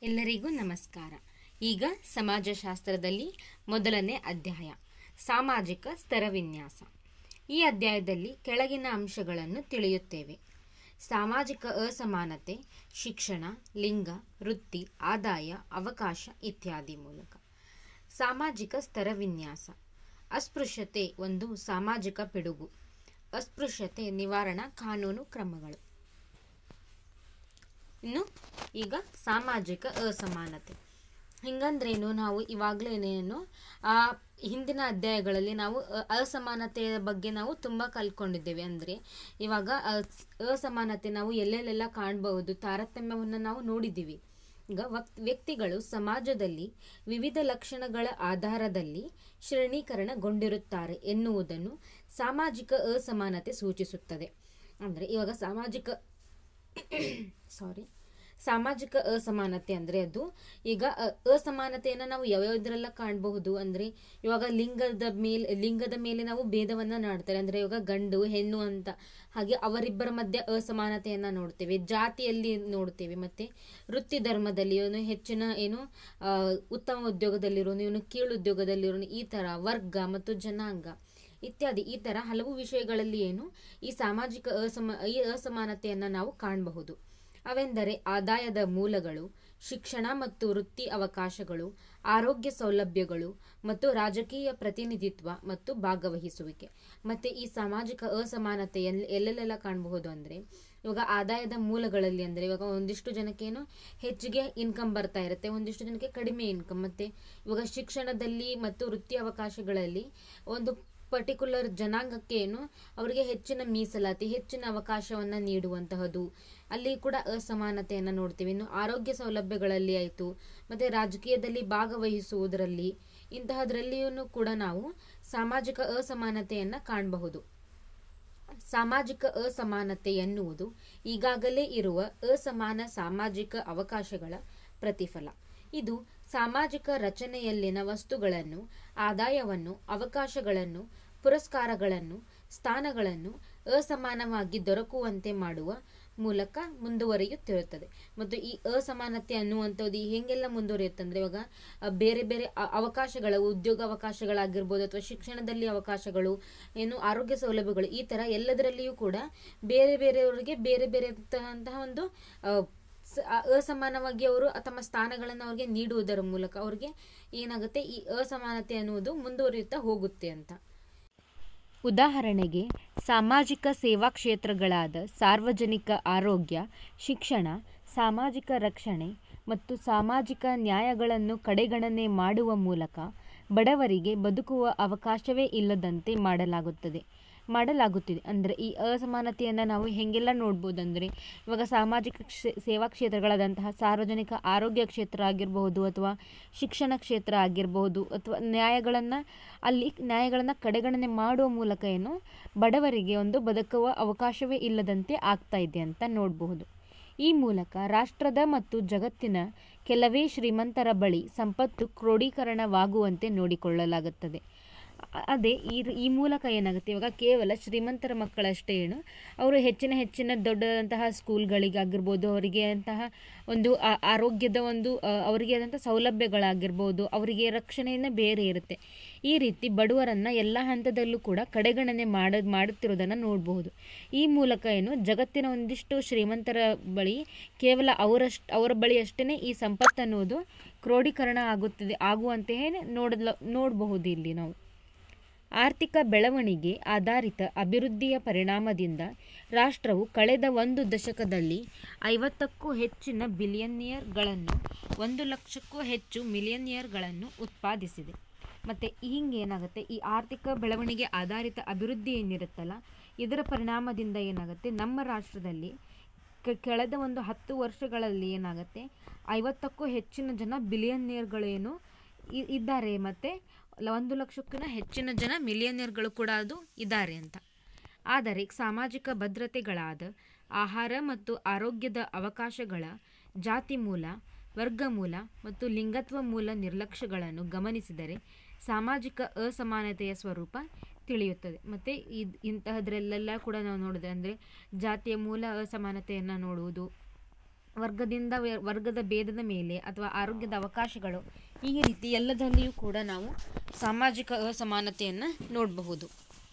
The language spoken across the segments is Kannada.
ಎಲ್ಲರಿಗೂ ನಮಸ್ಕಾರ ಈಗ ಸಮಾಜಶಾಸ್ತ್ರದಲ್ಲಿ ಮೊದಲನೇ ಅಧ್ಯಾಯ ಸಾಮಾಜಿಕ ಸ್ತರವಿನ್ಯಾಸ ಈ ಅಧ್ಯಾಯದಲ್ಲಿ ಕೆಳಗಿನ ಅಂಶಗಳನ್ನು ತಿಳಿಯುತ್ತೇವೆ ಸಾಮಾಜಿಕ ಅಸಮಾನತೆ ಶಿಕ್ಷಣ ಲಿಂಗ ವೃತ್ತಿ ಆದಾಯ ಅವಕಾಶ ಇತ್ಯಾದಿ ಮೂಲಕ ಸಾಮಾಜಿಕ ಸ್ತರವಿನ್ಯಾಸ ಅಸ್ಪೃಶ್ಯತೆ ಒಂದು ಸಾಮಾಜಿಕ ಪಿಡುಗು ಅಸ್ಪೃಶ್ಯತೆ ನಿವಾರಣಾ ಕಾನೂನು ಕ್ರಮಗಳು ಇನ್ನು ಈಗ ಸಾಮಾಜಿಕ ಅಸಮಾನತೆ ಹಿಂಗಂದ್ರೇನು ನಾವು ಇವಾಗಲೇನೇನು ಆ ಹಿಂದಿನ ಅಧ್ಯಾಯಗಳಲ್ಲಿ ನಾವು ಅ- ಅಸಮಾನತೆಯ ಬಗ್ಗೆ ನಾವು ತುಂಬ ಕಲ್ತ್ಕೊಂಡಿದ್ದೇವೆ ಅಂದರೆ ಇವಾಗ ಅಸ್- ಅಸಮಾನತೆ ನಾವು ಎಲ್ಲೆಲ್ಲೆಲ್ಲ ಕಾಣಬಹುದು ತಾರತಮ್ಯವನ್ನು ನಾವು ನೋಡಿದ್ದೀವಿ ಈಗ ವಕ್- ವ್ಯಕ್ತಿಗಳು ಸಮಾಜದಲ್ಲಿ ವಿವಿಧ ಲಕ್ಷಣಗಳ ಆಧಾರದಲ್ಲಿ ಶ್ರೇಣೀಕರಣಗೊಂಡಿರುತ್ತಾರೆ ಎನ್ನುವುದನ್ನು ಸಾಮಾಜಿಕ ಅಸಮಾನತೆ ಸೂಚಿಸುತ್ತದೆ ಅಂದರೆ ಇವಾಗ ಸಾಮಾಜಿಕ ಸಾರಿ ಸಾಮಾಜಿಕ ಅಸಮಾನತೆ ಅಂದರೆ ಅದು ಈಗ ಅ- ಅಸಮಾನತೆಯನ್ನು ನಾವು ಯಾವ್ಯಾವ್ದ್ರೆಲ್ಲ ಕಾಣಬಹುದು ಅಂದರೆ ಇವಾಗ ಲಿಂಗದ ಮೇಲೆ ಲಿಂಗದ ಮೇಲೆ ನಾವು ಭೇದವನ್ನು ಮಾಡ್ತಾರೆ ಅಂದರೆ ಇವಾಗ ಗಂಡು ಹೆಣ್ಣು ಅಂತ ಹಾಗೆ ಅವರಿಬ್ಬರ ಮಧ್ಯೆ ಅಸಮಾನತೆಯನ್ನು ನೋಡ್ತೇವೆ ಜಾತಿಯಲ್ಲಿ ನೋಡ್ತೇವೆ ಮತ್ತು ವೃತ್ತಿ ಧರ್ಮದಲ್ಲಿ ಇವನು ಹೆಚ್ಚಿನ ಏನು ಆ, ಉತ್ತಮ ಉದ್ಯೋಗದಲ್ಲಿರೋನು ಇವನು ಕೀಳು ಉದ್ಯೋಗದಲ್ಲಿರೋನು ಈ ಥರ ವರ್ಗ ಮತ್ತು ಜನಾಂಗ ಇತ್ಯಾದಿ ಈ ಥರ ಹಲವು ವಿಷಯಗಳಲ್ಲಿ ಏನು ಈ ಸಾಮಾಜಿಕ ಅಸಮ ಈ ಅಸಮಾನತೆಯನ್ನು ನಾವು ಕಾಣಬಹುದು ಅವೆಂದರೆ ಆದಾಯದ ಮೂಲಗಳು ಶಿಕ್ಷಣ ಮತ್ತು ವೃತ್ತಿ ಅವಕಾಶಗಳು ಆರೋಗ್ಯ ಸೌಲಭ್ಯಗಳು ಮತ್ತು ರಾಜಕೀಯ ಪ್ರತಿನಿಧಿತ್ವ ಮತ್ತು ಭಾಗವಹಿಸುವಿಕೆ ಮತ್ತು ಈ ಸಾಮಾಜಿಕ ಅಸಮಾನತೆ ಎಲ್ ಎಲ್ಲೆಲ್ಲೆಲ್ಲ ಕಾಣಬಹುದು ಅಂದರೆ ಇವಾಗ ಆದಾಯದ ಮೂಲಗಳಲ್ಲಿ ಅಂದರೆ ಇವಾಗ ಒಂದಿಷ್ಟು ಜನಕ್ಕೇನು ಹೆಚ್ಚಿಗೆ ಇನ್ಕಮ್ ಬರ್ತಾ ಇರುತ್ತೆ ಒಂದಿಷ್ಟು ಜನಕ್ಕೆ ಕಡಿಮೆ ಇನ್ಕಮ್ ಮತ್ತು ಇವಾಗ ಶಿಕ್ಷಣದಲ್ಲಿ ಮತ್ತು ವೃತ್ತಿ ಅವಕಾಶಗಳಲ್ಲಿ ಒಂದು ಪರ್ಟಿಕ್ಯುಲರ್ ಜನಾಂಗಕ್ಕೆ ಏನು ಅವರಿಗೆ ಹೆಚ್ಚಿನ ಮೀಸಲಾತಿ ಹೆಚ್ಚಿನ ಅವಕಾಶವನ್ನು ನೀಡುವಂತಹದ್ದು ಅಲ್ಲಿ ಕೂಡ ಅಸಮಾನತೆಯನ್ನು ನೋಡ್ತೀವಿ ಇನ್ನು ಆರೋಗ್ಯ ಸೌಲಭ್ಯಗಳಲ್ಲಿ ಆಯಿತು ಮತ್ತು ರಾಜಕೀಯದಲ್ಲಿ ಭಾಗವಹಿಸುವುದರಲ್ಲಿ ಇಂತಹದ್ರಲ್ಲಿಯೂ ಕೂಡ ನಾವು ಸಾಮಾಜಿಕ ಅಸಮಾನತೆಯನ್ನು ಕಾಣಬಹುದು ಸಾಮಾಜಿಕ ಅಸಮಾನತೆ ಎನ್ನುವುದು ಈಗಾಗಲೇ ಇರುವ ಅಸಮಾನ ಸಾಮಾಜಿಕ ಅವಕಾಶಗಳ ಪ್ರತಿಫಲ ಇದು ಸಾಮಾಜಿಕ ರಚನೆಯಲ್ಲಿನ ವಸ್ತುಗಳನ್ನು ಆದಾಯವನ್ನು ಅವಕಾಶಗಳನ್ನು ಪುರಸ್ಕಾರಗಳನ್ನು ಸ್ಥಾನಗಳನ್ನು ಅಸಮಾನವಾಗಿ ದೊರಕುವಂತೆ ಮಾಡುವ ಮೂಲಕ ಮುಂದುವರಿಯುತ್ತಿರುತ್ತದೆ ಮತ್ತು ಈ ಅಸಮಾನತೆ ಅನ್ನುವಂಥದ್ದು ಈ ಹೆಂಗೆಲ್ಲ ಮುಂದುವರಿಯುತ್ತೆ ಅಂದರೆ ಇವಾಗ ಆ, ಬೇರೆ ಬೇರೆ ಅ- ಅವಕಾಶಗಳ ಉದ್ಯೋಗ ಅವಕಾಶಗಳಾಗಿರ್ಬೋದು ಅಥವಾ ಶಿಕ್ಷಣದಲ್ಲಿ ಅವಕಾಶಗಳು ಏನು ಆರೋಗ್ಯ ಸೌಲಭ್ಯಗಳು ಈ ಥರ ಎಲ್ಲದರಲ್ಲಿಯೂ ಕೂಡ ಬೇರೆ ಬೇರೆಯವರಿಗೆ ಬೇರೆ ಬೇರೆ ಅಂತಹ ಒಂದು ಆ, ಸ- ಆ ಅಸಮಾನವಾಗಿ ಅವರು ತಮ್ಮ ಸ್ಥಾನಗಳನ್ನು ಅವ್ರಿಗೆ ನೀಡುವುದರ ಮೂಲಕ ಅವ್ರಿಗೆ ಏನಾಗುತ್ತೆ ಈ ಅಸಮಾನತೆ ಅನ್ನುವುದು ಮುಂದುವರಿಯುತ್ತಾ ಹೋಗುತ್ತೆ ಅಂತ ಉದಾಹರಣೆಗೆ ಸಾಮಾಜಿಕ ಸೇವಾ ಕ್ಷೇತ್ರಗಳಾದ ಸಾರ್ವಜನಿಕ ಆರೋಗ್ಯ ಶಿಕ್ಷಣ ಸಾಮಾಜಿಕ ರಕ್ಷಣೆ ಮತ್ತು ಸಾಮಾಜಿಕ ನ್ಯಾಯಗಳನ್ನು ಕಡೆಗಣನೆ ಮಾಡುವ ಮೂಲಕ ಬಡವರಿಗೆ ಬದುಕುವ ಅವಕಾಶವೇ ಇಲ್ಲದಂತೆ ಮಾಡಲಾಗುತ್ತದೆ ಮಾಡಲಾಗುತ್ತಿದೆ ಅಂದರೆ ಈ ಅಸಮಾನತೆಯನ್ನು ನಾವು ಹೆಂಗೆಲ್ಲ ನೋಡ್ಬೋದು ಅಂದರೆ ಇವಾಗ ಸಾಮಾಜಿಕ ಕ್ಷೇ- ಸೇವಾ ಕ್ಷೇತ್ರಗಳಾದಂತಹ ಸಾರ್ವಜನಿಕ ಆರೋಗ್ಯ ಕ್ಷೇತ್ರ ಆಗಿರಬಹುದು ಅಥವಾ ಶಿಕ್ಷಣ ಕ್ಷೇತ್ರ ಆಗಿರಬಹುದು ಅಥವಾ ನ್ಯಾಯಗಳನ್ನು ಅಲ್ಲಿ ನ್ಯಾಯಗಳನ್ನು ಕಡೆಗಣನೆ ಮಾಡುವ ಮೂಲಕ ಏನು ಬಡವರಿಗೆ ಒಂದು ಬದುಕುವ ಅವಕಾಶವೇ ಇಲ್ಲದಂತೆ ಆಗ್ತಾ ಇದೆ ಅಂತ ನೋಡಬಹುದು ಈ ಮೂಲಕ ರಾಷ್ಟ್ರದ ಮತ್ತು ಜಗತ್ತಿನ ಕೆಲವೇ ಶ್ರೀಮಂತರ ಬಳಿ ಸಂಪತ್ತು ಕ್ರೋಢೀಕರಣವಾಗುವಂತೆ ನೋಡಿಕೊಳ್ಳಲಾಗುತ್ತದೆ ಅ- ಅದೇ ಈ ಈ ಮೂಲಕ ಏನಾಗುತ್ತೆ ಇವಾಗ ಕೇವಲ ಶ್ರೀಮಂತರ ಮಕ್ಕಳಷ್ಟೇ ಏನು ಅವರು ಹೆಚ್ಚಿನ ಹೆಚ್ಚಿನ ದೊಡ್ಡದಂತಹ ಸ್ಕೂಲ್ಗಳಿಗಾಗಿರ್ಬೋದು ಅವರಿಗೆ ಅಂತಹ ಒಂದು ಆ- ಆರೋಗ್ಯದ ಒಂದು ಆ, ಅವರಿಗೆ ಆದಂಥ ಸೌಲಭ್ಯಗಳಾಗಿರ್ಬೋದು ಅವರಿಗೆ ರಕ್ಷಣೆಯನ್ನು ಬೇರೆ ಇರುತ್ತೆ ಈ ರೀತಿ ಬಡವರನ್ನು ಎಲ್ಲ ಹಂತದಲ್ಲೂ ಕೂಡ ಕಡೆಗಣನೆ ಮಾಡ ಮಾಡುತ್ತಿರೋದನ್ನು ನೋಡಬಹುದು ಈ ಮೂಲಕ ಏನು ಜಗತ್ತಿನ ಒಂದಿಷ್ಟು ಶ್ರೀಮಂತರ ಬಳಿ ಕೇವಲ ಅವರಷ್ಟು ಅವರ ಬಳಿ ಅಷ್ಟೇ ಈ ಸಂಪತ್ತು ಅನ್ನೋದು ಕ್ರೋಢೀಕರಣ ಆಗುತ್ತದೆ ಆಗುವಂತೆಯೇ ನೋಡಲ ನೋಡಬಹುದು ಇಲ್ಲಿ ನಾವು ಆರ್ಥಿಕ ಬೆಳವಣಿಗೆ ಆಧಾರಿತ ಅಭಿವೃದ್ಧಿಯ ಪರಿಣಾಮದಿಂದ ರಾಷ್ಟ್ರವು ಕಳೆದ ಒಂದು ದಶಕದಲ್ಲಿ ಐವತ್ತಕ್ಕೂ ಹೆಚ್ಚಿನ ಬಿಲಿಯನಿಯರ್ಗಳನ್ನು ಒಂದು ಲಕ್ಷಕ್ಕೂ ಹೆಚ್ಚು ಮಿಲಿಯನಿಯರ್ಗಳನ್ನು ಉತ್ಪಾದಿಸಿದೆ ಮತ್ತು ಹಿಂಗೇನಾಗುತ್ತೆ ಈ ಆರ್ಥಿಕ ಬೆಳವಣಿಗೆ ಆಧಾರಿತ ಅಭಿವೃದ್ಧಿ ಏನಿರುತ್ತಲ್ಲ ಇದರ ಪರಿಣಾಮದಿಂದ ಏನಾಗುತ್ತೆ ನಮ್ಮ ರಾಷ್ಟ್ರದಲ್ಲಿ ಕೆ- ಕಳೆದ ಒಂದು ಹತ್ತು ವರ್ಷಗಳಲ್ಲಿ ಏನಾಗುತ್ತೆ ಐವತ್ತಕ್ಕೂ ಹೆಚ್ಚಿನ ಜನ ಬಿಲಿಯನಿಯರ್ಗಳೇನು ಇ- ಇದ್ದಾರೆ ಮತ್ತು ಒಂದು ಲಕ್ಷಕ್ಕಿಂತ ಹೆಚ್ಚಿನ ಜನ ಮಿಲಿಯನಿಯರ್ಗಳು ಕೂಡ ಅದು ಇದ್ದಾರೆ ಅಂತ ಆದರೆ ಸಾಮಾಜಿಕ ಭದ್ರತೆಗಳಾದ ಆಹಾರ ಮತ್ತು ಆರೋಗ್ಯದ ಅವಕಾಶಗಳ ಜಾತಿ ಮೂಲ ವರ್ಗಮೂಲ ಮತ್ತು ಲಿಂಗತ್ವ ಮೂಲ ನಿರ್ಲಕ್ಷ್ಯಗಳನ್ನು ಗಮನಿಸಿದರೆ ಸಾಮಾಜಿಕ ಅಸಮಾನತೆಯ ಸ್ವರೂಪ ತಿಳಿಯುತ್ತದೆ ಮತ್ತು ಇದು ಇಂತಹದ್ರಲ್ಲೆಲ್ಲ ಕೂಡ ನಾವು ನೋಡಿದ್ರೆ ಅಂದರೆ ಜಾತಿಯ ಮೂಲ ಅಸಮಾನತೆಯನ್ನು ನೋಡುವುದು ವರ್ಗದಿಂದ ವೆ- ವರ್ಗದ ಭೇದದ ಮೇಲೆ ಅಥವಾ ಆರೋಗ್ಯದ ಅವಕಾಶಗಳು ಈ ರೀತಿ ಎಲ್ಲದರಲ್ಲಿಯೂ ಕೂಡ ನಾವು ಸಾಮಾಜಿಕ ಅಸಮಾನತೆಯನ್ನು ನೋಡಬಹುದು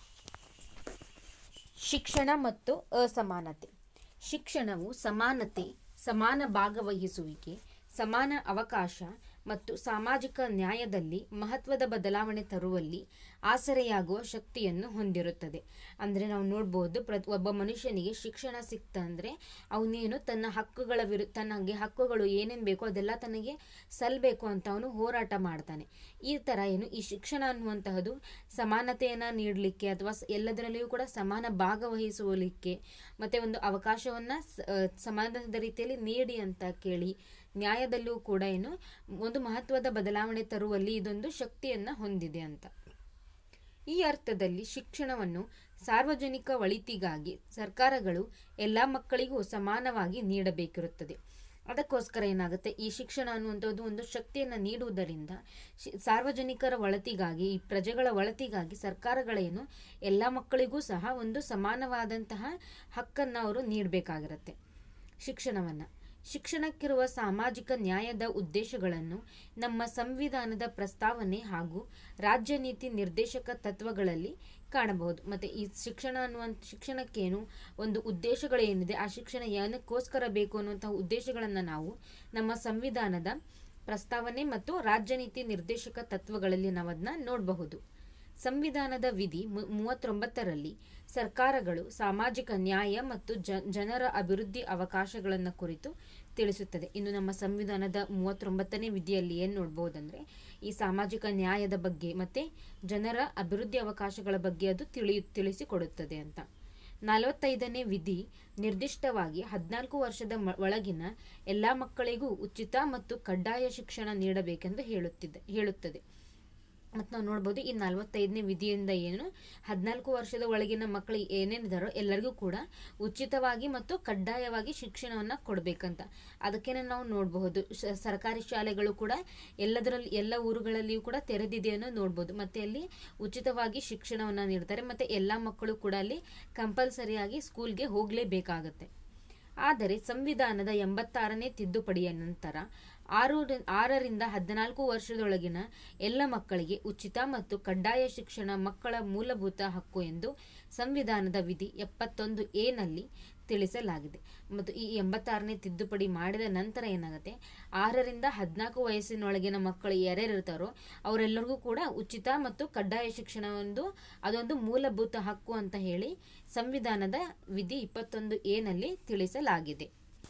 ಶಿಕ್ಷಣ ಮತ್ತು ಅಸಮಾನತೆ ಶಿಕ್ಷಣವು ಸಮಾನತೆ ಸಮಾನ ಭಾಗವಹಿಸುವಿಕೆ ಸಮಾನ ಅವಕಾಶ ಮತ್ತು ಸಾಮಾಜಿಕ ನ್ಯಾಯದಲ್ಲಿ ಮಹತ್ವದ ಬದಲಾವಣೆ ತರುವಲ್ಲಿ ಆಸರೆಯಾಗುವ ಶಕ್ತಿಯನ್ನು ಹೊಂದಿರುತ್ತದೆ ಅಂದರೆ ನಾವು ನೋಡ್ಬೋದು ಪ್ರತಿ ಒಬ್ಬ ಮನುಷ್ಯನಿಗೆ ಶಿಕ್ಷಣ ಸಿಕ್ತ ಅಂದರೆ ಅವನೇನು ತನ್ನ ಹಕ್ಕುಗಳ ವಿರು ತನಗೆ ಹಕ್ಕುಗಳು ಏನೇನು ಬೇಕೋ ಅದೆಲ್ಲ ತನಗೆ ಸಲ್ಲಬೇಕು ಅಂತ ಅವನು ಹೋರಾಟ ಮಾಡ್ತಾನೆ ಈ ಥರ ಏನು ಈ ಶಿಕ್ಷಣ ಅನ್ನುವಂತಹದ್ದು ಸಮಾನತೆಯನ್ನು ನೀಡಲಿಕ್ಕೆ ಅಥವಾ ಸ- ಎಲ್ಲದರಲ್ಲಿಯೂ ಕೂಡ ಸಮಾನ ಭಾಗವಹಿಸುವಲಿಕ್ಕೆ ಮತ್ತು ಒಂದು ಅವಕಾಶವನ್ನು ಸಮಾನದ ರೀತಿಯಲ್ಲಿ ನೀಡಿ ಅಂತ ಕೇಳಿ ನ್ಯಾಯದಲ್ಲೂ ಕೂಡ ಏನು ಒಂದು ಮಹತ್ವದ ಬದಲಾವಣೆ ತರುವಲ್ಲಿ ಇದೊಂದು ಶಕ್ತಿಯನ್ನು ಹೊಂದಿದೆ ಅಂತ ಈ ಅರ್ಥದಲ್ಲಿ ಶಿಕ್ಷಣವನ್ನು ಸಾರ್ವಜನಿಕ ಒಳಿತಿಗಾಗಿ ಸರ್ಕಾರಗಳು ಎಲ್ಲ ಮಕ್ಕಳಿಗೂ ಸಮಾನವಾಗಿ ನೀಡಬೇಕಿರುತ್ತದೆ ಅದಕ್ಕೋಸ್ಕರ ಏನಾಗುತ್ತೆ ಈ ಶಿಕ್ಷಣ ಅನ್ನುವಂಥದ್ದು ಒಂದು ಶಕ್ತಿಯನ್ನು ನೀಡುವುದರಿಂದ ಶಿ- ಸಾರ್ವಜನಿಕರ ಒಳತಿಗಾಗಿ ಈ ಪ್ರಜೆಗಳ ಒಳತಿಗಾಗಿ ಸರ್ಕಾರಗಳೇನು ಎಲ್ಲ ಮಕ್ಕಳಿಗೂ ಸಹ ಒಂದು ಸಮಾನವಾದಂತಹ ಹಕ್ಕನ್ನು ಅವರು ನೀಡಬೇಕಾಗಿರುತ್ತೆ ಶಿಕ್ಷಣವನ್ನು ಶಿಕ್ಷಣಕ್ಕಿರುವ ಸಾಮಾಜಿಕ ನ್ಯಾಯದ ಉದ್ದೇಶಗಳನ್ನು ನಮ್ಮ ಸಂವಿಧಾನದ ಪ್ರಸ್ತಾವನೆ ಹಾಗೂ ರಾಜ್ಯ ನೀತಿ ನಿರ್ದೇಶಕ ತತ್ವಗಳಲ್ಲಿ ಕಾಣಬಹುದು ಮತ್ತು ಈ ಶಿಕ್ಷಣ ಅನ್ನುವಂಥ ಶಿಕ್ಷಣಕ್ಕೇನು ಒಂದು ಉದ್ದೇಶಗಳೇನಿದೆ ಆ ಶಿಕ್ಷಣ ಏನಕ್ಕೋಸ್ಕರ ಬೇಕು ಅನ್ನುವಂಥ ಉದ್ದೇಶಗಳನ್ನು ನಾವು ನಮ್ಮ ಸಂವಿಧಾನದ ಪ್ರಸ್ತಾವನೆ ಮತ್ತು ರಾಜ್ಯ ನೀತಿ ನಿರ್ದೇಶಕ ತತ್ವಗಳಲ್ಲಿ ನಾವು ಅದನ್ನ ನೋಡಬಹುದು ಸಂವಿಧಾನದ ವಿಧಿ ಮು- ಮೂವತ್ತೊಂಬತ್ತರಲ್ಲಿ ಸರ್ಕಾರಗಳು ಸಾಮಾಜಿಕ ನ್ಯಾಯ ಮತ್ತು ಜ ಜನರ ಅಭಿವೃದ್ಧಿ ಅವಕಾಶಗಳನ್ನು ಕುರಿತು ತಿಳಿಸುತ್ತದೆ ಇನ್ನು ನಮ್ಮ ಸಂವಿಧಾನದ ಮೂವತ್ತೊಂಬತ್ತನೇ ವಿಧಿಯಲ್ಲಿ ಏನು ನೋಡ್ಬೋದಂದ್ರೆ ಈ ಸಾಮಾಜಿಕ ನ್ಯಾಯದ ಬಗ್ಗೆ ಮತ್ತೆ ಜನರ ಅಭಿವೃದ್ಧಿ ಅವಕಾಶಗಳ ಬಗ್ಗೆ ಅದು ತಿಳಿ ತಿಳಿಸಿಕೊಡುತ್ತದೆ ಅಂತ ನಲವತ್ತೈದನೇ ವಿಧಿ ನಿರ್ದಿಷ್ಟವಾಗಿ ಹದಿನಾಲ್ಕು ವರ್ಷದ ಮ- ಒಳಗಿನ ಎಲ್ಲ ಮಕ್ಕಳಿಗೂ ಉಚಿತ ಮತ್ತು ಕಡ್ಡಾಯ ಶಿಕ್ಷಣ ನೀಡಬೇಕೆಂದು ಹೇಳುತ್ತಿದ್ದ ಹೇಳುತ್ತದೆ ಮತ್ತು ನಾವು ನೋಡ್ಬೋದು ಈ ನಲವತ್ತೈದನೇ ವಿಧಿಯಿಂದ ಏನು ಹದಿನಾಲ್ಕು ವರ್ಷದ ಒಳಗಿನ ಮಕ್ಕಳು ಏನೇನಿದಾರೋ ಎಲ್ಲರಿಗೂ ಕೂಡ ಉಚಿತವಾಗಿ ಮತ್ತು ಕಡ್ಡಾಯವಾಗಿ ಶಿಕ್ಷಣವನ್ನು ಕೊಡಬೇಕಂತ ಅದಕ್ಕೇನೆ ನಾವು ನೋಡಬಹುದು ಶ- ಸರ್ಕಾರಿ ಶಾಲೆಗಳು ಕೂಡ ಎಲ್ಲದರಲ್ಲಿ ಎಲ್ಲ ಊರುಗಳಲ್ಲಿಯೂ ಕೂಡ ತೆರೆದಿದೆ ಅನ್ನೋ ನೋಡ್ಬೋದು ಮತ್ತು ಅಲ್ಲಿ ಉಚಿತವಾಗಿ ಶಿಕ್ಷಣವನ್ನು ನೀಡ್ತಾರೆ ಮತ್ತು ಎಲ್ಲ ಮಕ್ಕಳು ಕೂಡ ಅಲ್ಲಿ ಕಂಪಲ್ಸರಿಯಾಗಿ ಸ್ಕೂಲ್ಗೆ ಹೋಗಲೇಬೇಕಾಗತ್ತೆ ಆದರೆ ಸಂವಿಧಾನದ ಎಂಬತ್ತಾರನೇ ತಿದ್ದುಪಡಿಯ ನಂತರ ಆರು ಆರರಿಂದ ಹದಿನಾಲ್ಕು ವರ್ಷದೊಳಗಿನ ಎಲ್ಲ ಮಕ್ಕಳಿಗೆ ಉಚಿತ ಮತ್ತು ಕಡ್ಡಾಯ ಶಿಕ್ಷಣ ಮಕ್ಕಳ ಮೂಲಭೂತ ಹಕ್ಕು ಎಂದು ಸಂವಿಧಾನದ ವಿಧಿ ಎಪ್ಪತ್ತೊಂದು ಎನಲ್ಲಿ ತಿಳಿಸಲಾಗಿದೆ ಮತ್ತು ಈ ಎಂಬತ್ತಾರನೇ ತಿದ್ದುಪಡಿ ಮಾಡಿದ ನಂತರ ಏನಾಗುತ್ತೆ ಆರರಿಂದ ಹದಿನಾಲ್ಕು ವಯಸ್ಸಿನೊಳಗಿನ ಮಕ್ಕಳು ಯಾರ್ಯಾರಿರ್ತಾರೋ ಅವರೆಲ್ಲರಿಗೂ ಕೂಡ ಉಚಿತ ಮತ್ತು ಕಡ್ಡಾಯ ಶಿಕ್ಷಣ ಒಂದು ಅದೊಂದು ಮೂಲಭೂತ ಹಕ್ಕು ಅಂತ ಹೇಳಿ ಸಂವಿಧಾನದ ವಿಧಿ ಇಪ್ಪತ್ತೊಂದು ಎನಲ್ಲಿ ತಿಳಿಸಲಾಗಿದೆ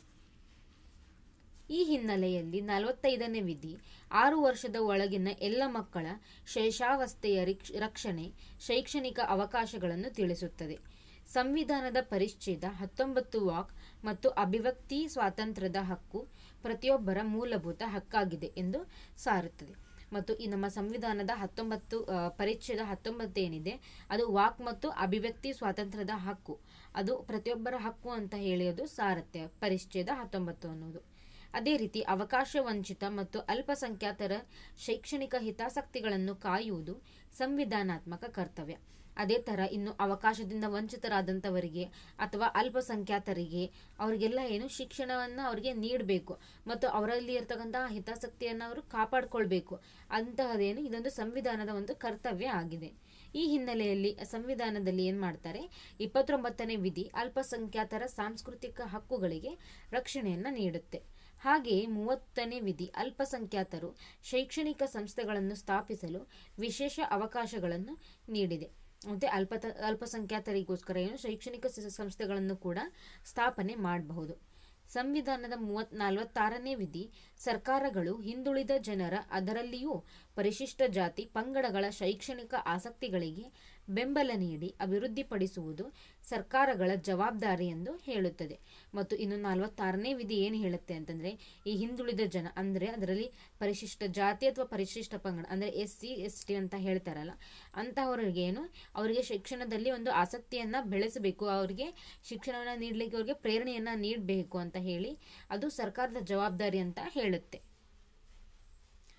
ಈ ಹಿನ್ನೆಲೆಯಲ್ಲಿ ನಲವತ್ತೈದನೇ ವಿಧಿ ಆರು ವರ್ಷದ ಒಳಗಿನ ಎಲ್ಲ ಮಕ್ಕಳ ಶೈಶಾವಸ್ಥೆಯ ರಿಕ್ಷ- ರಕ್ಷಣೆ ಶೈಕ್ಷಣಿಕ ಅವಕಾಶಗಳನ್ನು ತಿಳಿಸುತ್ತದೆ ಸಂವಿಧಾನದ ಪರಿಚ್ಛೇದ ಹತ್ತೊಂಬತ್ತು ವಾಕ್ ಮತ್ತು ಅಭಿವ್ಯಕ್ತಿ ಸ್ವಾತಂತ್ರ್ಯದ ಹಕ್ಕು ಪ್ರತಿಯೊಬ್ಬರ ಮೂಲಭೂತ ಹಕ್ಕಾಗಿದೆ ಎಂದು ಸಾರುತ್ತದೆ ಮತ್ತು ಈ ನಮ್ಮ ಸಂವಿಧಾನದ ಹತ್ತೊಂಬತ್ತು ಆ, ಪರಿಚ್ಛೇದ ಹತ್ತೊಂಬತ್ತು ಏನಿದೆ ಅದು ವಾಕ್ ಮತ್ತು ಅಭಿವ್ಯಕ್ತಿ ಸ್ವಾತಂತ್ರ್ಯದ ಹಕ್ಕು ಅದು ಪ್ರತಿಯೊಬ್ಬರ ಹಕ್ಕು ಅಂತ ಹೇಳಿ ಅದು ಸಾರುತ್ತೆ ಪರಿಚ್ಛೇದ ಹತ್ತೊಂಬತ್ತು ಅನ್ನೋದು ಅದೇ ರೀತಿ ಅವಕಾಶ ವಂಚಿತ ಮತ್ತು ಅಲ್ಪಸಂಖ್ಯಾತರ ಶೈಕ್ಷಣಿಕ ಹಿತಾಸಕ್ತಿಗಳನ್ನು ಕಾಯುವುದು ಸಂವಿಧಾನಾತ್ಮಕ ಕರ್ತವ್ಯ ಅದೇ ಥರ ಇನ್ನು ಅವಕಾಶದಿಂದ ವಂಚಿತರಾದಂಥವರಿಗೆ ಅಥವಾ ಅಲ್ಪಸಂಖ್ಯಾತರಿಗೆ ಅವರಿಗೆಲ್ಲ ಏನು ಶಿಕ್ಷಣವನ್ನು ಅವರಿಗೆ ನೀಡಬೇಕು ಮತ್ತು ಅವರಲ್ಲಿ ಇರ್ತಕ್ಕಂತಹ ಹಿತಾಸಕ್ತಿಯನ್ನು ಅವರು ಕಾಪಾಡಿಕೊಳ್ಬೇಕು ಅಂತಹದೇನು ಇದೊಂದು ಸಂವಿಧಾನದ ಒಂದು ಕರ್ತವ್ಯ ಆಗಿದೆ ಈ ಹಿನ್ನೆಲೆಯಲ್ಲಿ ಸಂವಿಧಾನದಲ್ಲಿ ಏನು ಮಾಡ್ತಾರೆ ಇಪ್ಪತ್ತೊಂಬತ್ತನೇ ವಿಧಿ ಅಲ್ಪಸಂಖ್ಯಾತರ ಸಾಂಸ್ಕೃತಿಕ ಹಕ್ಕುಗಳಿಗೆ ರಕ್ಷಣೆಯನ್ನು ನೀಡುತ್ತೆ ಹಾಗೆಯೇ ಮೂವತ್ತನೇ ವಿಧಿ ಅಲ್ಪಸಂಖ್ಯಾತರು ಶೈಕ್ಷಣಿಕ ಸಂಸ್ಥೆಗಳನ್ನು ಸ್ಥಾಪಿಸಲು ವಿಶೇಷ ಅವಕಾಶಗಳನ್ನು ನೀಡಿದೆ ಮತ್ತೆ ಅಲ್ಪ ಅಲ್ಪಸಂಖ್ಯಾತರಿಗೋಸ್ಕರ ಏನು ಶೈಕ್ಷಣಿಕ ಸ- ಸಂಸ್ಥೆಗಳನ್ನು ಕೂಡ ಸ್ಥಾಪನೆ ಮಾಡಬಹುದು ಸಂವಿಧಾನದ ಮೂವತ್ ನಲವತ್ತಾರನೇ ವಿಧಿ ಸರ್ಕಾರಗಳು ಹಿಂದುಳಿದ ಜನರ ಅದರಲ್ಲಿಯೂ ಪರಿಶಿಷ್ಟ ಜಾತಿ ಪಂಗಡಗಳ ಶೈಕ್ಷಣಿಕ ಆಸಕ್ತಿಗಳಿಗೆ ಬೆಂಬಲ ನೀಡಿ ಅಭಿವೃದ್ಧಿಪಡಿಸುವುದು ಸರ್ಕಾರಗಳ ಜವಾಬ್ದಾರಿ ಎಂದು ಹೇಳುತ್ತದೆ ಮತ್ತು ಇನ್ನು ನಲವತ್ತಾರನೇ ವಿಧಿ ಏನು ಹೇಳುತ್ತೆ ಅಂತಂದ್ರೆ ಈ ಹಿಂದುಳಿದ ಜನ ಅಂದ್ರೆ ಅದರಲ್ಲಿ ಪರಿಶಿಷ್ಟ ಜಾತಿ ಅಥವಾ ಪರಿಶಿಷ್ಟ ಪಂಗಡ ಅಂದ್ರೆ ಎಸ್ ಸಿ ಎಸ್ ಟಿ ಅಂತ ಹೇಳ್ತಾರಲ್ಲ ಅಂತಹವರಿಗೆ ಏನು ಅವರಿಗೆ ಶಿಕ್ಷಣದಲ್ಲಿ ಒಂದು ಆಸಕ್ತಿಯನ್ನ ಬೆಳೆಸಬೇಕು ಅವರಿಗೆ ಶಿಕ್ಷಣವನ್ನು ನೀಡಲಿಕ್ಕೆ ಅವರಿಗೆ ಪ್ರೇರಣೆಯನ್ನ ನೀಡಬೇಕು ಅಂತ ಹೇಳಿ ಅದು ಸರ್ಕಾರದ ಜವಾಬ್ದಾರಿ ಅಂತ ಹೇಳುತ್ತೆ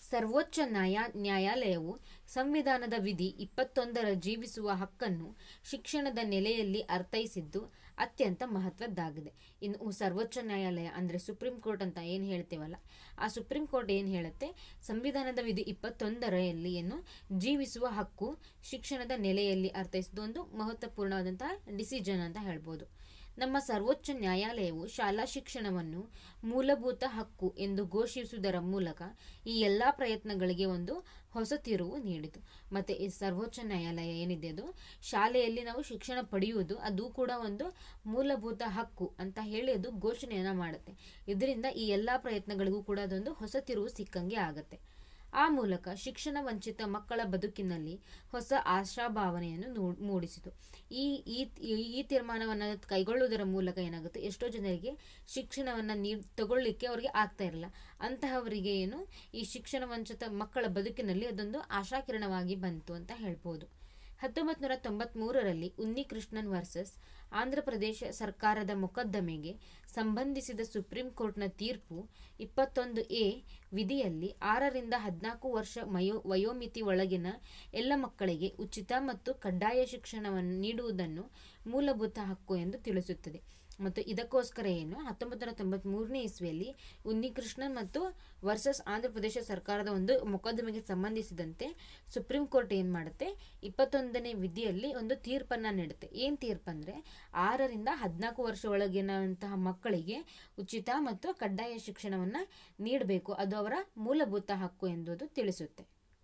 ಸರ್ವೋಚ್ಚ ನ್ಯಾಯ ನ್ಯಾಯಾಲಯವು ಸಂವಿಧಾನದ ವಿಧಿ ಇಪ್ಪತ್ತೊಂದರ ಜೀವಿಸುವ ಹಕ್ಕನ್ನು ಶಿಕ್ಷಣದ ನೆಲೆಯಲ್ಲಿ ಅರ್ಥೈಸಿದ್ದು ಅತ್ಯಂತ ಮಹತ್ವದ್ದಾಗಿದೆ ಇನ್ನು ಸರ್ವೋಚ್ಚ ನ್ಯಾಯಾಲಯ ಅಂದರೆ ಸುಪ್ರೀಂ ಕೋರ್ಟ್ ಅಂತ ಏನು ಹೇಳ್ತೇವಲ್ಲ ಆ ಸುಪ್ರೀಂ ಕೋರ್ಟ್ ಏನು ಹೇಳುತ್ತೆ ಸಂವಿಧಾನದ ವಿಧಿ ಇಪ್ಪತ್ತೊಂದರಲ್ಲಿ ಏನು ಜೀವಿಸುವ ಹಕ್ಕು ಶಿಕ್ಷಣದ ನೆಲೆಯಲ್ಲಿ ಅರ್ಥೈಸಿದ್ದು ಒಂದು ಮಹತ್ವಪೂರ್ಣವಾದಂತಹ ಡಿಸಿಷನ್ ಅಂತ ಹೇಳ್ಬೋದು ನಮ್ಮ ಸರ್ವೋಚ್ಚ ನ್ಯಾಯಾಲಯವು ಶಾಲಾ ಶಿಕ್ಷಣವನ್ನು ಮೂಲಭೂತ ಹಕ್ಕು ಎಂದು ಘೋಷಿಸುವುದರ ಮೂಲಕ ಈ ಎಲ್ಲ ಪ್ರಯತ್ನಗಳಿಗೆ ಒಂದು ಹೊಸ ತಿರುವು ನೀಡಿತು ಮತ್ತು ಈ ಸರ್ವೋಚ್ಚ ನ್ಯಾಯಾಲಯ ಏನಿದೆ ಅದು ಶಾಲೆಯಲ್ಲಿ ನಾವು ಶಿಕ್ಷಣ ಪಡೆಯುವುದು ಅದು ಕೂಡ ಒಂದು ಮೂಲಭೂತ ಹಕ್ಕು ಅಂತ ಹೇಳಿ ಅದು ಘೋಷಣೆಯನ್ನು ಮಾಡುತ್ತೆ ಇದರಿಂದ ಈ ಎಲ್ಲ ಪ್ರಯತ್ನಗಳಿಗೂ ಕೂಡ ಅದೊಂದು ಹೊಸ ತಿರುವು ಸಿಕ್ಕಂಗೆ ಆಗುತ್ತೆ ಆ ಮೂಲಕ ಶಿಕ್ಷಣ ವಂಚಿತ ಮಕ್ಕಳ ಬದುಕಿನಲ್ಲಿ ಹೊಸ ಆಶಾಭಾವನೆಯನ್ನು ನೂ- ಮೂಡಿಸಿತು ಈ ಈ ಈ ತೀರ್ಮಾನವನ್ನು ಕೈಗೊಳ್ಳುವುದರ ಮೂಲಕ ಏನಾಗುತ್ತೆ ಎಷ್ಟೋ ಜನರಿಗೆ ಶಿಕ್ಷಣವನ್ನು ನೀ ತಗೊಳ್ಳಿಕ್ಕೆ ಅವರಿಗೆ ಆಗ್ತಾ ಇರಲ್ಲ ಅಂತಹವರಿಗೆ ಏನು ಈ ಶಿಕ್ಷಣ ವಂಚಿತ ಮಕ್ಕಳ ಬದುಕಿನಲ್ಲಿ ಅದೊಂದು ಆಶಾಕಿರಣವಾಗಿ ಬಂತು ಅಂತ ಹೇಳ್ಬೋದು ಹತ್ತೊಂಬತ್ತು ನೂರ ತೊಂಬತ್ಮೂರರಲ್ಲಿ ಉನ್ನಿಕೃಷ್ಣನ್ ವರ್ಸಸ್ ಆಂಧ್ರ ಪ್ರದೇಶ ಸರ್ಕಾರದ ಮೊಕದ್ದಮೆಗೆ ಸಂಬಂಧಿಸಿದ ಸುಪ್ರೀಂ ಕೋರ್ಟ್ನ ತೀರ್ಪು ಇಪ್ಪತ್ತೊಂದು ಎ ವಿಧಿಯಲ್ಲಿ ಆರರಿಂದ ಹದಿನಾಲ್ಕು ವರ್ಷ ಮಯೋ ವಯೋಮಿತಿ ಒಳಗಿನ ಎಲ್ಲ ಮಕ್ಕಳಿಗೆ ಉಚಿತ ಮತ್ತು ಕಡ್ಡಾಯ ಶಿಕ್ಷಣವನ್ನು ನೀಡುವುದನ್ನು ಮೂಲಭೂತ ಹಕ್ಕು ಎಂದು ತಿಳಿಸುತ್ತದೆ ಮತ್ತು ಇದಕ್ಕೋಸ್ಕರ ಏನು ಹತ್ತೊಂಬತ್ತು ನೂರ ತೊಂಬತ್ಮೂರನೇ ಇಸ್ವಿಯಲ್ಲಿ ಉನ್ನಿಕೃಷ್ಣನ್ ಮತ್ತು ವರ್ಸಸ್ ಆಂಧ್ರ ಪ್ರದೇಶ ಸರ್ಕಾರದ ಒಂದು ಮೊಕದ್ದಮೆಗೆ ಸಂಬಂಧಿಸಿದಂತೆ ಸುಪ್ರೀಂ ಕೋರ್ಟ್ ಏನು ಮಾಡುತ್ತೆ ಇಪ್ಪತ್ತೊಂದನೇ ವಿಧಿಯಲ್ಲಿ ಒಂದು ತೀರ್ಪನ್ನು ನೀಡುತ್ತೆ ಏನು ತೀರ್ಪಂದ್ರೆ ಆರರಿಂದ ಹದಿನಾಲ್ಕು ವರ್ಷ ಒಳಗಿನಂತಹ ಮಕ್ಕಳಿಗೆ ಉಚಿತ ಮತ್ತು ಕಡ್ಡಾಯ ಶಿಕ್ಷಣವನ್ನು ನೀಡಬೇಕು ಅದು ಅವರ ಮೂಲಭೂತ ಹಕ್ಕು ಎಂಬುದು ತಿಳಿಸುತ್ತೆ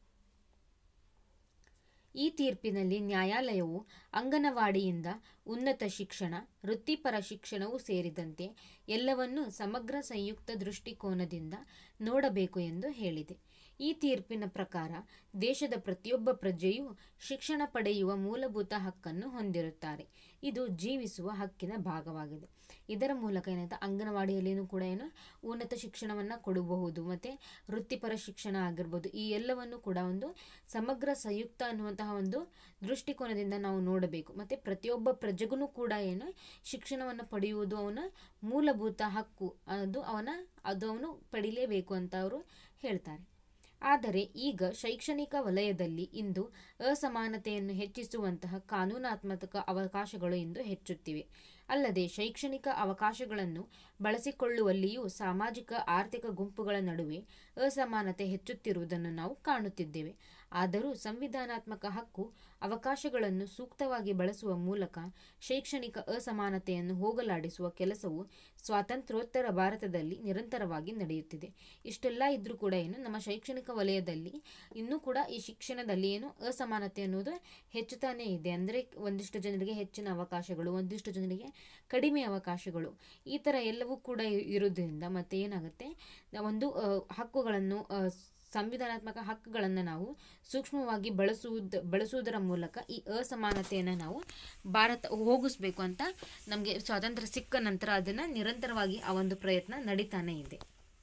ಈ ತೀರ್ಪಿನಲ್ಲಿ ನ್ಯಾಯಾಲಯವು ಅಂಗನವಾಡಿಯಿಂದ ಉನ್ನತ ಶಿಕ್ಷಣ ವೃತ್ತಿಪರ ಶಿಕ್ಷಣವೂ ಸೇರಿದಂತೆ ಎಲ್ಲವನ್ನೂ ಸಮಗ್ರ ಸಂಯುಕ್ತ ದೃಷ್ಟಿಕೋನದಿಂದ ನೋಡಬೇಕು ಎಂದು ಹೇಳಿದೆ ಈ ತೀರ್ಪಿನ ಪ್ರಕಾರ ದೇಶದ ಪ್ರತಿಯೊಬ್ಬ ಪ್ರಜೆಯೂ ಶಿಕ್ಷಣ ಪಡೆಯುವ ಮೂಲಭೂತ ಹಕ್ಕನ್ನು ಹೊಂದಿರುತ್ತಾರೆ ಇದು ಜೀವಿಸುವ ಹಕ್ಕಿನ ಭಾಗವಾಗಿದೆ ಇದರ ಮೂಲಕ ಏನಾಯ್ತು ಅಂಗನವಾಡಿಯಲ್ಲಿನೂ ಕೂಡ ಏನು ಉನ್ನತ ಶಿಕ್ಷಣವನ್ನು ಕೊಡಬಹುದು ಮತ್ತು ವೃತ್ತಿಪರ ಶಿಕ್ಷಣ ಆಗಿರ್ಬೋದು ಈ ಎಲ್ಲವನ್ನು ಕೂಡ ಒಂದು ಸಮಗ್ರ ಸಂಯುಕ್ತ ಅನ್ನುವಂತಹ ಒಂದು ದೃಷ್ಟಿಕೋನದಿಂದ ನಾವು ನೋಡಬೇಕು ಮತ್ತು ಪ್ರತಿಯೊಬ್ಬ ಪ್ರಜೆಗೂ ಕೂಡ ಏನು ಶಿಕ್ಷಣವನ್ನು ಪಡೆಯುವುದು ಅವನ ಮೂಲಭೂತ ಹಕ್ಕು ಅದು ಅವನ ಅದು ಅವನು ಪಡಿಲೇಬೇಕು ಅಂತ ಅವರು ಹೇಳ್ತಾರೆ ಆದರೆ ಈಗ ಶೈಕ್ಷಣಿಕ ವಲಯದಲ್ಲಿ ಇಂದು ಅಸಮಾನತೆಯನ್ನು ಹೆಚ್ಚಿಸುವಂತಹ ಕಾನೂನಾತ್ಮಕ ಅವಕಾಶಗಳು ಇಂದು ಹೆಚ್ಚುತ್ತಿವೆ ಅಲ್ಲದೆ ಶೈಕ್ಷಣಿಕ ಅವಕಾಶಗಳನ್ನು ಬಳಸಿಕೊಳ್ಳುವಲ್ಲಿಯೂ ಸಾಮಾಜಿಕ ಆರ್ಥಿಕ ಗುಂಪುಗಳ ನಡುವೆ ಅಸಮಾನತೆ ಹೆಚ್ಚುತ್ತಿರುವುದನ್ನು ನಾವು ಕಾಣುತ್ತಿದ್ದೇವೆ ಆದರೂ ಸಂವಿಧಾನಾತ್ಮಕ ಹಕ್ಕು ಅವಕಾಶಗಳನ್ನು ಸೂಕ್ತವಾಗಿ ಬಳಸುವ ಮೂಲಕ ಶೈಕ್ಷಣಿಕ ಅಸಮಾನತೆಯನ್ನು ಹೋಗಲಾಡಿಸುವ ಕೆಲಸವು ಸ್ವಾತಂತ್ರ್ಯೋತ್ತರ ಭಾರತದಲ್ಲಿ ನಿರಂತರವಾಗಿ ನಡೆಯುತ್ತಿದೆ ಇಷ್ಟೆಲ್ಲ ಇದ್ರೂ ಕೂಡ ಏನು ನಮ್ಮ ಶೈಕ್ಷಣಿಕ ವಲಯದಲ್ಲಿ ಇನ್ನೂ ಕೂಡ ಈ ಶಿಕ್ಷಣದಲ್ಲಿ ಏನು ಅಸಮಾನತೆ ಅನ್ನೋದು ಹೆಚ್ಚುತ್ತಾನೇ ಇದೆ ಅಂದರೆ ಒಂದಿಷ್ಟು ಜನರಿಗೆ ಹೆಚ್ಚಿನ ಅವಕಾಶಗಳು ಒಂದಿಷ್ಟು ಜನರಿಗೆ ಕಡಿಮೆ ಅವಕಾಶಗಳು ಈ ಥರ ಎಲ್ಲವೂ ಕೂಡ ಇ- ಇರೋದ್ರಿಂದ ಮತ್ತೆ ಏನಾಗುತ್ತೆ ಒಂದು ಆ, ಹಕ್ಕುಗಳನ್ನು ಆ, ಸಂವಿಧಾನಾತ್ಮಕ ಹಕ್ಕುಗಳನ್ನು ನಾವು ಸೂಕ್ಷ್ಮವಾಗಿ ಬಳಸುವುದು ಬಳಸುವುದರ ಮೂಲಕ ಈ ಅಸಮಾನತೆಯನ್ನು ನಾವು ಭಾರತ ಹೋಗಿಸ್ಬೇಕು ಅಂತ ನಮಗೆ ಸ್ವಾತಂತ್ರ್ಯ ಸಿಕ್ಕ ನಂತರ ಅದನ್ನು ನಿರಂತರವಾಗಿ ಆ ಒಂದು ಪ್ರಯತ್ನ ನಡೀತಾನೆ ಇದೆ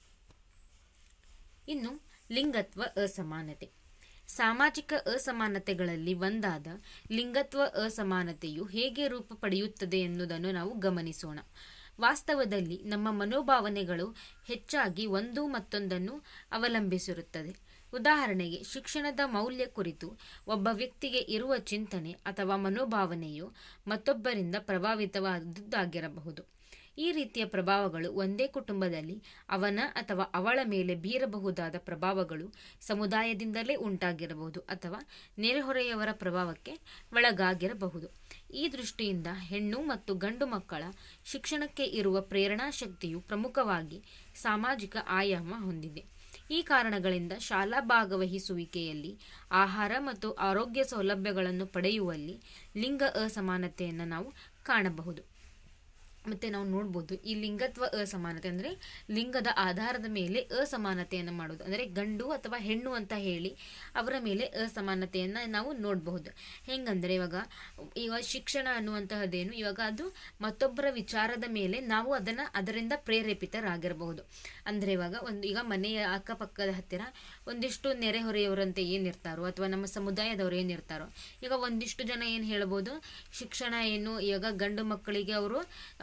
ಇನ್ನು ಲಿಂಗತ್ವ ಅಸಮಾನತೆ ಸಾಮಾಜಿಕ ಅಸಮಾನತೆಗಳಲ್ಲಿ ಒಂದಾದ ಲಿಂಗತ್ವ ಅಸಮಾನತೆಯು ಹೇಗೆ ರೂಪ ಪಡೆಯುತ್ತದೆ ಎನ್ನುವುದನ್ನು ನಾವು ಗಮನಿಸೋಣ ವಾಸ್ತವದಲ್ಲಿ ನಮ್ಮ ಮನೋಭಾವನೆಗಳು ಹೆಚ್ಚಾಗಿ ಒಂದು ಮತ್ತೊಂದನ್ನು ಅವಲಂಬಿಸಿರುತ್ತದೆ ಉದಾಹರಣೆಗೆ ಶಿಕ್ಷಣದ ಮೌಲ್ಯ ಕುರಿತು ಒಬ್ಬ ವ್ಯಕ್ತಿಗೆ ಇರುವ ಚಿಂತನೆ ಅಥವಾ ಮನೋಭಾವನೆಯು ಮತ್ತೊಬ್ಬರಿಂದ ಪ್ರಭಾವಿತವಾದದ್ದಾಗಿರಬಹುದು ಈ ರೀತಿಯ ಪ್ರಭಾವಗಳು ಒಂದೇ ಕುಟುಂಬದಲ್ಲಿ ಅವನ ಅಥವಾ ಅವಳ ಮೇಲೆ ಬೀರಬಹುದಾದ ಪ್ರಭಾವಗಳು ಸಮುದಾಯದಿಂದಲೇ ಉಂಟಾಗಿರಬಹುದು ಅಥವಾ ನೆರೆಹೊರೆಯವರ ಪ್ರಭಾವಕ್ಕೆ ಒಳಗಾಗಿರಬಹುದು ಈ ದೃಷ್ಟಿಯಿಂದ ಹೆಣ್ಣು ಮತ್ತು ಗಂಡು ಮಕ್ಕಳ ಶಿಕ್ಷಣಕ್ಕೆ ಇರುವ ಪ್ರೇರಣಾ ಶಕ್ತಿಯು ಪ್ರಮುಖವಾಗಿ ಸಾಮಾಜಿಕ ಆಯಾಮ ಹೊಂದಿದೆ ಈ ಕಾರಣಗಳಿಂದ ಶಾಲಾ ಭಾಗವಹಿಸುವಿಕೆಯಲ್ಲಿ ಆಹಾರ ಮತ್ತು ಆರೋಗ್ಯ ಸೌಲಭ್ಯಗಳನ್ನು ಪಡೆಯುವಲ್ಲಿ ಲಿಂಗ ಅಸಮಾನತೆಯನ್ನು ನಾವು ಕಾಣಬಹುದು ಮತ್ತು ನಾವು ನೋಡ್ಬೋದು ಈ ಲಿಂಗತ್ವ ಅಸಮಾನತೆ ಅಂದರೆ ಲಿಂಗದ ಆಧಾರದ ಮೇಲೆ ಅಸಮಾನತೆಯನ್ನು ಮಾಡೋದು ಅಂದರೆ ಗಂಡು ಅಥವಾ ಹೆಣ್ಣು ಅಂತ ಹೇಳಿ ಅವರ ಮೇಲೆ ಅಸಮಾನತೆಯನ್ನು ನಾವು ನೋಡಬಹುದು ಹೆಂಗಂದರೆ ಇವಾಗ ಈಗ ಶಿಕ್ಷಣ ಅನ್ನುವಂತಹದ್ದೇನು ಇವಾಗ ಅದು ಮತ್ತೊಬ್ಬರ ವಿಚಾರದ ಮೇಲೆ ನಾವು ಅದನ್ನು ಅದರಿಂದ ಪ್ರೇರೇಪಿತರಾಗಿರಬಹುದು ಅಂದರೆ ಇವಾಗ ಒಂದು ಈಗ ಮನೆಯ ಅಕ್ಕಪಕ್ಕದ ಹತ್ತಿರ ಒಂದಿಷ್ಟು ನೆರೆಹೊರೆಯವರಂತೆ ಏನಿರ್ತಾರೋ ಅಥವಾ ನಮ್ಮ ಸಮುದಾಯದವರು ಏನಿರ್ತಾರೋ ಈಗ ಒಂದಿಷ್ಟು ಜನ ಏನು ಹೇಳ್ಬೋದು ಶಿಕ್ಷಣ ಏನು ಇವಾಗ ಗಂಡು ಮಕ್ಕಳಿಗೆ ಅವರು ಆ,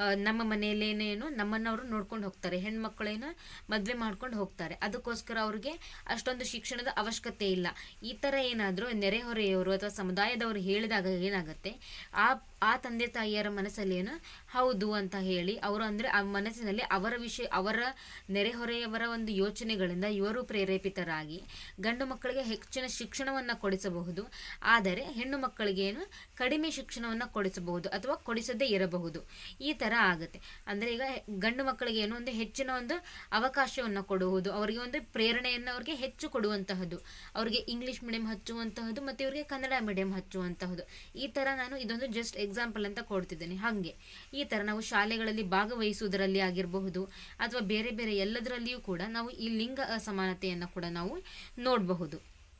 ನಮ್ಮ ಮನೆಯಲ್ಲೇನೇನು ನಮ್ಮನ್ನು ಅವರು ನೋಡ್ಕೊಂಡು ಹೋಗ್ತಾರೆ ಹೆಣ್ಮಕ್ಳೇನು ಮದುವೆ ಮಾಡ್ಕೊಂಡು ಹೋಗ್ತಾರೆ ಅದಕ್ಕೋಸ್ಕರ ಅವ್ರಿಗೆ ಅಷ್ಟೊಂದು ಶಿಕ್ಷಣದ ಅವಶ್ಯಕತೆ ಇಲ್ಲ ಈ ಥರ ಏನಾದರೂ ನೆರೆಹೊರೆಯವರು ಅಥವಾ ಸಮುದಾಯದವರು ಹೇಳಿದಾಗ ಏನಾಗುತ್ತೆ ಆ ಆ ತಂದೆ ತಾಯಿಯರ ಮನಸ್ಸಲ್ಲಿ ಏನು ಹೌದು ಅಂತ ಹೇಳಿ ಅವರು ಅಂದರೆ ಆ ಮನಸ್ಸಿನಲ್ಲಿ ಅವರ ವಿಷಯ ಅವರ ನೆರೆಹೊರೆಯವರ ಒಂದು ಯೋಚನೆಗಳಿಂದ ಇವರು ಪ್ರೇರೇಪಿತರಾಗಿ ಗಂಡು ಮಕ್ಕಳಿಗೆ ಹೆಚ್ಚಿನ ಶಿಕ್ಷಣವನ್ನು ಕೊಡಿಸಬಹುದು ಆದರೆ ಹೆಣ್ಣು ಮಕ್ಕಳಿಗೆ ಏನು ಕಡಿಮೆ ಶಿಕ್ಷಣವನ್ನು ಕೊಡಿಸಬಹುದು ಅಥವಾ ಕೊಡಿಸದೇ ಇರಬಹುದು ಈ ಥರ ಆಗುತ್ತೆ ಅಂದರೆ ಈಗ ಗಂಡು ಮಕ್ಕಳಿಗೆ ಏನು ಒಂದು ಹೆಚ್ಚಿನ ಒಂದು ಅವಕಾಶವನ್ನು ಕೊಡುವುದು ಅವರಿಗೆ ಒಂದು ಪ್ರೇರಣೆಯನ್ನು ಅವರಿಗೆ ಹೆಚ್ಚು ಕೊಡುವಂತಹದ್ದು ಅವರಿಗೆ ಇಂಗ್ಲಿಷ್ ಮೀಡಿಯಂ ಹಚ್ಚುವಂತಹದ್ದು ಮತ್ತು ಇವರಿಗೆ ಕನ್ನಡ ಮೀಡಿಯಂ ಹಚ್ಚುವಂತಹದ್ದು ಈ ಥರ ನಾನು ಇದೊಂದು ಜಸ್ಟ್ ಎಕ್ಸಾಂಪಲ್ ಅಂತ ಕೊಡ್ತಿದ್ದೇನೆ ಹಾಗೆ ಈ ಥರ ನಾವು ಶಾಲೆಗಳಲ್ಲಿ ಭಾಗವಹಿಸುವುದರಲ್ಲಿ ಆಗಿರಬಹುದು ಅಥವಾ ಬೇರೆ ಬೇರೆ ಎಲ್ಲದರಲ್ಲಿಯೂ ಕೂಡ ನಾವು ಈ ಲಿಂಗ ಅಸಮಾನತೆಯನ್ನು ಕೂಡ ನಾವು ನೋಡಬಹುದು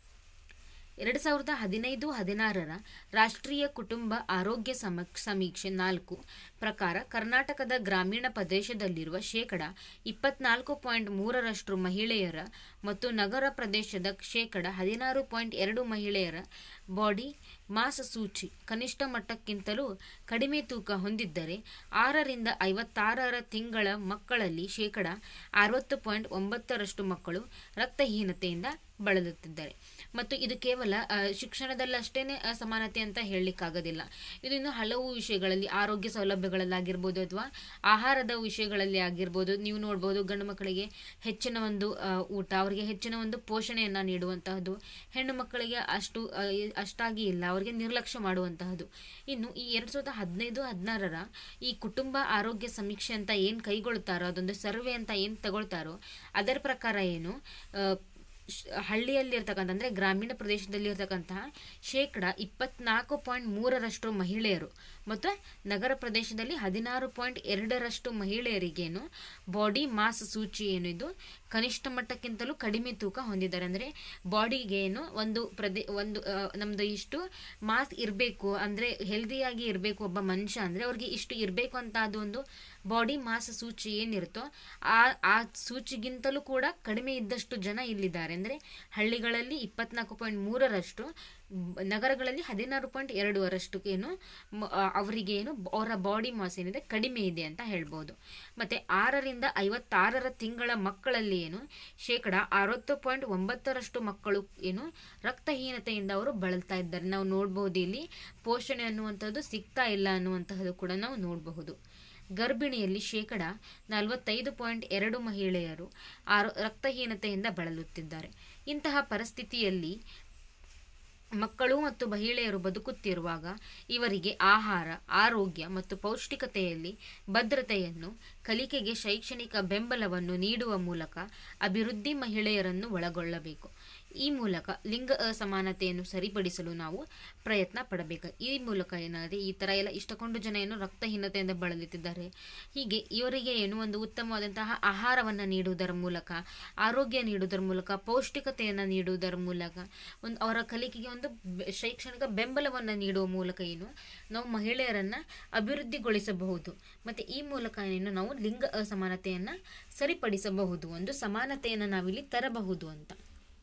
ಎರಡು ಸಾವಿರದ ಹದಿನೈದು ಹದಿನಾರರ ರಾಷ್ಟ್ರೀಯ ಕುಟುಂಬ ಆರೋಗ್ಯ ಸಮ ಸಮೀಕ್ಷೆ ನಾಲ್ಕು ಪ್ರಕಾರ ಕರ್ನಾಟಕದ ಗ್ರಾಮೀಣ ಪ್ರದೇಶದಲ್ಲಿರುವ ಶೇಕಡ ಇಪ್ಪತ್ನಾಲ್ಕು ಪಾಯಿಂಟ್ ಮೂರರಷ್ಟು ಮಹಿಳೆಯರ ಮತ್ತು ನಗರ ಪ್ರದೇಶದ ಶೇಕಡ ಹದಿನಾರು ಪಾಯಿಂಟ್ ಎರಡು ಮಹಿಳೆಯರ ಬಾಡಿ ಮಾಸ್ ಸೂಚಿ ಕನಿಷ್ಠ ಮಟ್ಟಕ್ಕಿಂತಲೂ ಕಡಿಮೆ ತೂಕ ಹೊಂದಿದ್ದರೆ ಆರರಿಂದ ಐವತ್ತಾರರ ತಿಂಗಳ ಮಕ್ಕಳಲ್ಲಿ ಶೇಕಡ ಅರವತ್ತು ಪಾಯಿಂಟ್ ಒಂಬತ್ತರಷ್ಟು ಮಕ್ಕಳು ರಕ್ತಹೀನತೆಯಿಂದ ಬಳಲುತ್ತಿದ್ದಾರೆ ಮತ್ತು ಇದು ಕೇವಲ ಆ, ಶಿಕ್ಷಣದಲ್ಲಷ್ಟೇ ಅಸಮಾನತೆ ಅಂತ ಹೇಳಲಿಕ್ಕಾಗೋದಿಲ್ಲ ಇದು ಇನ್ನು ಹಲವು ವಿಷಯಗಳಲ್ಲಿ ಆರೋಗ್ಯ ಸೌಲಭ್ಯಗಳಲ್ಲಾಗಿರ್ಬೋದು ಅಥವಾ ಆಹಾರದ ವಿಷಯಗಳಲ್ಲಿ ಆಗಿರ್ಬೋದು ನೀವು ನೋಡ್ಬೋದು ಗಂಡು ಮಕ್ಕಳಿಗೆ ಹೆಚ್ಚಿನ ಒಂದು ಆ, ಊಟ ಅವರಿಗೆ ಹೆಚ್ಚಿನ ಒಂದು ಪೋಷಣೆಯನ್ನು ನೀಡುವಂತಹದ್ದು ಹೆಣ್ಣು ಮಕ್ಕಳಿಗೆ ಅಷ್ಟು ಆ, ಅಷ್ಟಾಗಿ ಇಲ್ಲ ಅವರಿಗೆ ನಿರ್ಲಕ್ಷ್ಯ ಮಾಡುವಂತಹದ್ದು ಇನ್ನು ಈ ಎರಡು ಸಾವಿರದ ಹದಿನೈದು ಹದಿನಾರರ ಈ ಕುಟುಂಬ ಆರೋಗ್ಯ ಸಮೀಕ್ಷೆ ಅಂತ ಏನು ಕೈಗೊಳ್ತಾರೋ ಅದೊಂದು ಸರ್ವೆ ಅಂತ ಏನು ತಗೊಳ್ತಾರೋ ಅದರ ಪ್ರಕಾರ ಏನು ಆ, ಶ್- ಹಳ್ಳಿಯಲ್ಲಿರ್ತಕ್ಕಂಥ ಅಂದರೆ ಗ್ರಾಮೀಣ ಪ್ರದೇಶದಲ್ಲಿರ್ತಕ್ಕಂತಹ ಶೇಕಡ ಇಪ್ಪತ್ನಾಲ್ಕು ಪಾಯಿಂಟ್ ಮೂರರಷ್ಟು ಮಹಿಳೆಯರು ಮತ್ತು ನಗರ ಪ್ರದೇಶದಲ್ಲಿ ಹದಿನಾರು ಪಾಯಿಂಟ್ ಎರಡರಷ್ಟು ಮಹಿಳೆಯರಿಗೇನು ಬಾಡಿ ಮಾಸ್ ಸೂಚಿ ಏನು ಇದು ಕನಿಷ್ಠ ಮಟ್ಟಕ್ಕಿಂತಲೂ ಕಡಿಮೆ ತೂಕ ಹೊಂದಿದ್ದಾರೆ ಅಂದರೆ ಬಾಡಿಗೆ ಏನು ಒಂದು ಪ್ರದೇ ಒಂದು ಆ, ನಮ್ದು ಇಷ್ಟು ಮಾಸ್ ಇರಬೇಕು ಅಂದರೆ ಹೆಲ್ದಿಯಾಗಿ ಇರಬೇಕು ಒಬ್ಬ ಮನುಷ್ಯ ಅಂದರೆ ಅವ್ರಿಗೆ ಇಷ್ಟು ಇರಬೇಕು ಅಂತ ಅದು ಒಂದು ಬಾಡಿ ಮಾಸ್ ಸೂಚಿ ಏನಿರುತ್ತೋ ಆ ಆ ಸೂಚಿಗಿಂತಲೂ ಕೂಡ ಕಡಿಮೆ ಇದ್ದಷ್ಟು ಜನ ಇಲ್ಲಿದ್ದಾರೆ ಅಂದರೆ ಹಳ್ಳಿಗಳಲ್ಲಿ ಇಪ್ಪತ್ನಾಲ್ಕು ಪಾಯಿಂಟ್ ಮೂರರಷ್ಟು ಬ- ನಗರಗಳಲ್ಲಿ ಹದಿನಾರು ಪಾಯಿಂಟ್ ಎರಡರಷ್ಟು ಏನು ಮ- ಆ, ಅವರಿಗೆ ಏನು ಬ- ಅವರ ಬಾಡಿ ಮಾಸ್ ಏನಿದೆ ಕಡಿಮೆ ಇದೆ ಅಂತ ಹೇಳ್ಬೋದು ಮತ್ತು ಆರರಿಂದ ಐವತ್ತಾರರ ತಿಂಗಳ ಮಕ್ಕಳಲ್ಲಿ ಏನು ಶೇಕಡ ಅರವತ್ತು ಪಾಯಿಂಟ್ ಒಂಬತ್ತರಷ್ಟು ಮಕ್ಕಳು ಏನು ರಕ್ತಹೀನತೆಯಿಂದ ಅವರು ಬಳಲ್ತಾ ಇದ್ದಾರೆ ನಾವು ನೋಡ್ಬೋದು ಇಲ್ಲಿ ಪೋಷಣೆ ಅನ್ನುವಂಥದ್ದು ಸಿಗ್ತಾ ಇಲ್ಲ ಅನ್ನುವಂತಹದ್ದು ಕೂಡ ನಾವು ನೋಡಬಹುದು ಗರ್ಭಿಣಿಯಲ್ಲಿ ಶೇಕಡ ನಲವತ್ತೈದು ಪಾಯಿಂಟ್ ಎರಡು ಮಹಿಳೆಯರು ಆರೋ ರಕ್ತಹೀನತೆಯಿಂದ ಬಳಲುತ್ತಿದ್ದಾರೆ ಇಂತಹ ಪರಿಸ್ಥಿತಿಯಲ್ಲಿ ಮಕ್ಕಳು ಮತ್ತು ಮಹಿಳೆಯರು ಬದುಕುತ್ತಿರುವಾಗ ಇವರಿಗೆ ಆಹಾರ ಆರೋಗ್ಯ ಮತ್ತು ಪೌಷ್ಟಿಕತೆಯಲ್ಲಿ ಭದ್ರತೆಯನ್ನು ಕಲಿಕೆಗೆ ಶೈಕ್ಷಣಿಕ ಬೆಂಬಲವನ್ನು ನೀಡುವ ಮೂಲಕ ಅಭಿವೃದ್ಧಿ ಮಹಿಳೆಯರನ್ನು ಒಳಗೊಳ್ಳಬೇಕು ಈ ಮೂಲಕ ಲಿಂಗ ಅಸಮಾನತೆಯನ್ನು ಸರಿಪಡಿಸಲು ನಾವು ಪ್ರಯತ್ನ ಪಡಬೇಕು ಈ ಮೂಲಕ ಏನಾದರೆ ಈ ಥರ ಎಲ್ಲ ಇಷ್ಟಕೊಂಡು ಜನ ಏನು ರಕ್ತಹೀನತೆಯಿಂದ ಬಳಲುತ್ತಿದ್ದಾರೆ ಹೀಗೆ ಇವರಿಗೆ ಏನು ಒಂದು ಉತ್ತಮವಾದಂತಹ ಆಹಾರವನ್ನು ನೀಡುವುದರ ಮೂಲಕ ಆರೋಗ್ಯ ನೀಡುವುದರ ಮೂಲಕ ಪೌಷ್ಟಿಕತೆಯನ್ನು ನೀಡುವುದರ ಮೂಲಕ ಒಂದು ಅವರ ಕಲಿಕೆಗೆ ಒಂದು ಬೆ- ಶೈಕ್ಷಣಿಕ ಬೆಂಬಲವನ್ನು ನೀಡುವ ಮೂಲಕ ಏನು ನಾವು ಮಹಿಳೆಯರನ್ನು ಅಭಿವೃದ್ಧಿಗೊಳಿಸಬಹುದು ಮತ್ತು ಈ ಮೂಲಕ ಏನು ನಾವು ಲಿಂಗ ಅಸಮಾನತೆಯನ್ನು ಸರಿಪಡಿಸಬಹುದು ಒಂದು ಸಮಾನತೆಯನ್ನು ನಾವಿಲ್ಲಿ ತರಬಹುದು ಅಂತ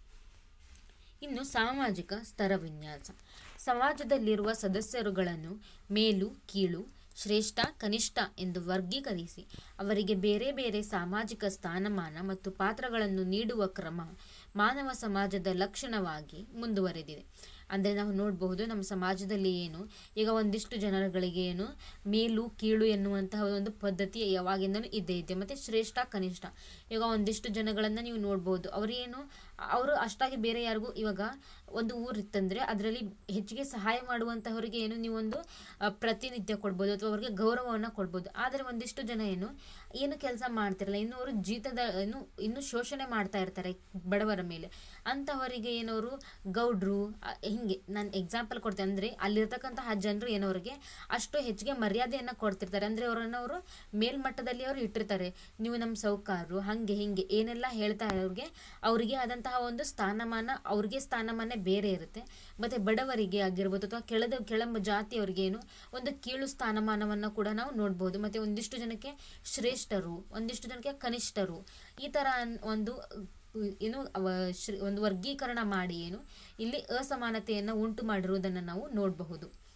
ಇನ್ನು ಸಾಮಾಜಿಕ ಸ್ತರ ವಿನ್ಯಾಸ ಸಮಾಜದಲ್ಲಿರುವ ಸದಸ್ಯರುಗಳನ್ನು ಮೇಲು ಕೀಳು ಶ್ರೇಷ್ಠ ಕನಿಷ್ಠ ಎಂದು ವರ್ಗೀಕರಿಸಿ ಅವರಿಗೆ ಬೇರೆ ಬೇರೆ ಸಾಮಾಜಿಕ ಸ್ಥಾನಮಾನ ಮತ್ತು ಪಾತ್ರಗಳನ್ನು ನೀಡುವ ಕ್ರಮ ಮಾನವ ಸಮಾಜದ ಲಕ್ಷಣವಾಗಿ ಮುಂದುವರೆದಿದೆ ಅಂದರೆ ನಾವು ನೋಡಬಹುದು ನಮ್ಮ ಸಮಾಜದಲ್ಲಿ ಏನು ಈಗ ಒಂದಿಷ್ಟು ಜನರುಗಳಿಗೆ ಏನು ಮೇಲು ಕೀಳು ಎನ್ನುವಂತಹ ಒಂದು ಪದ್ಧತಿ ಯಾವಾಗಿಂದಲೂ ಇದ್ದೇ ಇದೆ ಮತ್ತು ಶ್ರೇಷ್ಠ ಕನಿಷ್ಠ ಈಗ ಒಂದಿಷ್ಟು ಜನಗಳನ್ನು ನೀವು ನೋಡ್ಬೋದು ಅವರೇನು ಅವರು ಅಷ್ಟಾಗಿ ಬೇರೆ ಯಾರಿಗೂ ಇವಾಗ ಒಂದು ಊರಿತ್ತಂದರೆ ಅದರಲ್ಲಿ ಹೆಚ್ಚಿಗೆ ಸಹಾಯ ಮಾಡುವಂತಹವರಿಗೆ ಏನು ನೀವೊಂದು ಆ, ಪ್ರತಿನಿತ್ಯ ಕೊಡ್ಬೋದು ಅಥವಾ ಅವರಿಗೆ ಗೌರವವನ್ನು ಕೊಡ್ಬೋದು ಆದರೆ ಒಂದಿಷ್ಟು ಜನ ಏನು ಏನು ಕೆಲಸ ಮಾಡ್ತಿರಲ್ಲ ಇನ್ನು ಅವರು ಜೀತದ ಏನು ಇನ್ನು ಶೋಷಣೆ ಮಾಡ್ತಾ ಇರ್ತಾರೆ ಬಡವರ ಮೇಲೆ ಅಂಥವರಿಗೆ ಏನವರು ಗೌಡ್ರು ಆ, ಹಿಂಗೆ ನಾನು ಎಕ್ಸಾಂಪಲ್ ಕೊಡ್ತೇನೆ ಅಂದರೆ ಅಲ್ಲಿರ್ತಕ್ಕಂತಹ ಜನರು ಏನವರಿಗೆ ಅಷ್ಟು ಹೆಚ್ಚಿಗೆ ಮರ್ಯಾದೆಯನ್ನು ಕೊಡ್ತಿರ್ತಾರೆ ಅಂದರೆ ಅವರನ್ನು ಅವರು ಮೇಲ್ಮಟ್ಟದಲ್ಲಿ ಅವರು ಇಟ್ಟಿರ್ತಾರೆ ನೀವು ನಮ್ಮ ಸೌಕಾರರು ಹಾಗೆ ಹಿಂಗೆ ಏನೆಲ್ಲ ಹೇಳ್ತಾರೆ ಅವ್ರಿಗೆ ಅವರಿಗೆ ಆದಂತಹ ಒಂದು ಸ್ಥಾನಮಾನ ಅವ್ರಿಗೆ ಸ್ಥಾನಮಾನ ಬೇರೆ ಇರುತ್ತೆ ಮತ್ತು ಬಡವರಿಗೆ ಆಗಿರ್ಬೋದು ಅಥವಾ ಕೆಳದ ಕೆಳ ಜಾತಿಯವರಿಗೆ ಏನು ಒಂದು ಕೀಳು ಸ್ಥಾನಮಾನವನ್ನು ಕೂಡ ನಾವು ನೋಡ್ಬೋದು ಮತ್ತು ಒಂದಿಷ್ಟು ಜನಕ್ಕೆ ಶ್ರೇಷ್ಠರು ಒಂದಿಷ್ಟು ಜನಕ್ಕೆ ಕನಿಷ್ಠರು ಈ ಥರ ಅನ್- ಒಂದು ಏನು ಅವ ಶ್ರೀ ಒಂದು ವರ್ಗೀಕರಣ ಮಾಡಿ ಏನು ಇಲ್ಲಿ ಅಸಮಾನತೆಯನ್ನು ಉಂಟು ಮಾಡಿರುವುದನ್ನು ನಾವು ನೋಡಬಹುದು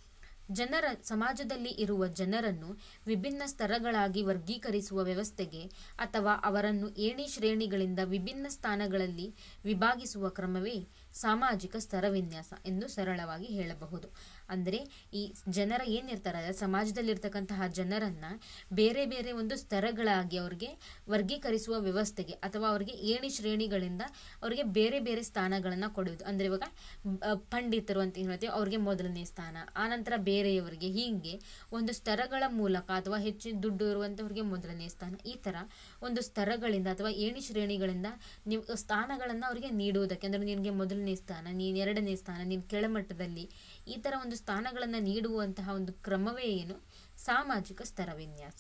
ಜನರ ಸಮಾಜದಲ್ಲಿ ಇರುವ ಜನರನ್ನು ವಿಭಿನ್ನ ಸ್ತರಗಳಾಗಿ ವರ್ಗೀಕರಿಸುವ ವ್ಯವಸ್ಥೆಗೆ ಅಥವಾ ಅವರನ್ನು ಏಣಿ ಶ್ರೇಣಿಗಳಿಂದ ವಿಭಿನ್ನ ಸ್ಥಾನಗಳಲ್ಲಿ ವಿಭಾಗಿಸುವ ಕ್ರಮವೇ ಸಾಮಾಜಿಕ ಸ್ತರವಿನ್ಯಾಸ ಎಂದು ಸರಳವಾಗಿ ಹೇಳಬಹುದು ಅಂದರೆ ಈ ಜನರ ಏನಿರ್ತಾರೆ ಸಮಾಜದಲ್ಲಿರ್ತಕ್ಕಂತಹ ಜನರನ್ನ ಬೇರೆ ಬೇರೆ ಒಂದು ಸ್ತರಗಳಾಗಿ ಅವ್ರಿಗೆ ವರ್ಗೀಕರಿಸುವ ವ್ಯವಸ್ಥೆಗೆ ಅಥವಾ ಅವರಿಗೆ ಏಣಿ ಶ್ರೇಣಿಗಳಿಂದ ಅವರಿಗೆ ಬೇರೆ ಬೇರೆ ಸ್ಥಾನಗಳನ್ನು ಕೊಡುವುದು ಅಂದರೆ ಇವಾಗ ಅಹ್, ಪಂಡಿತರು ಅಂತ ಹೇಳ್ತೀವಿ ಅವ್ರಿಗೆ ಮೊದಲನೇ ಸ್ಥಾನ ಆನಂತರ ಬೇರೆಯವರಿಗೆ ಹೀಗೆ ಒಂದು ಸ್ತರಗಳ ಮೂಲಕ ಅಥವಾ ಹೆಚ್ಚು ದುಡ್ಡು ಇರುವಂಥವ್ರಿಗೆ ಮೊದಲನೇ ಸ್ಥಾನ ಈ ಥರ ಒಂದು ಸ್ತರಗಳಿಂದ ಅಥವಾ ಏಣಿ ಶ್ರೇಣಿಗಳಿಂದ ನೀವು ಸ್ಥಾನಗಳನ್ನು ಅವರಿಗೆ ನೀಡುವುದಕ್ಕೆ ಅಂದರೆ ನಿನಗೆ ಮೊದಲನೇ ಸ್ಥಾನ ನೀನು ಎರಡನೇ ಸ್ಥಾನ ನೀನು ಕೆಳಮಟ್ಟದಲ್ಲಿ ಈ ಥರ ಒಂದು ಸ್ಥಾನಗಳನ್ನು ನೀಡುವಂತಹ ಒಂದು ಕ್ರಮವೇ ಏನು ಸಾಮಾಜಿಕ ಸ್ತರವಿನ್ಯಾಸ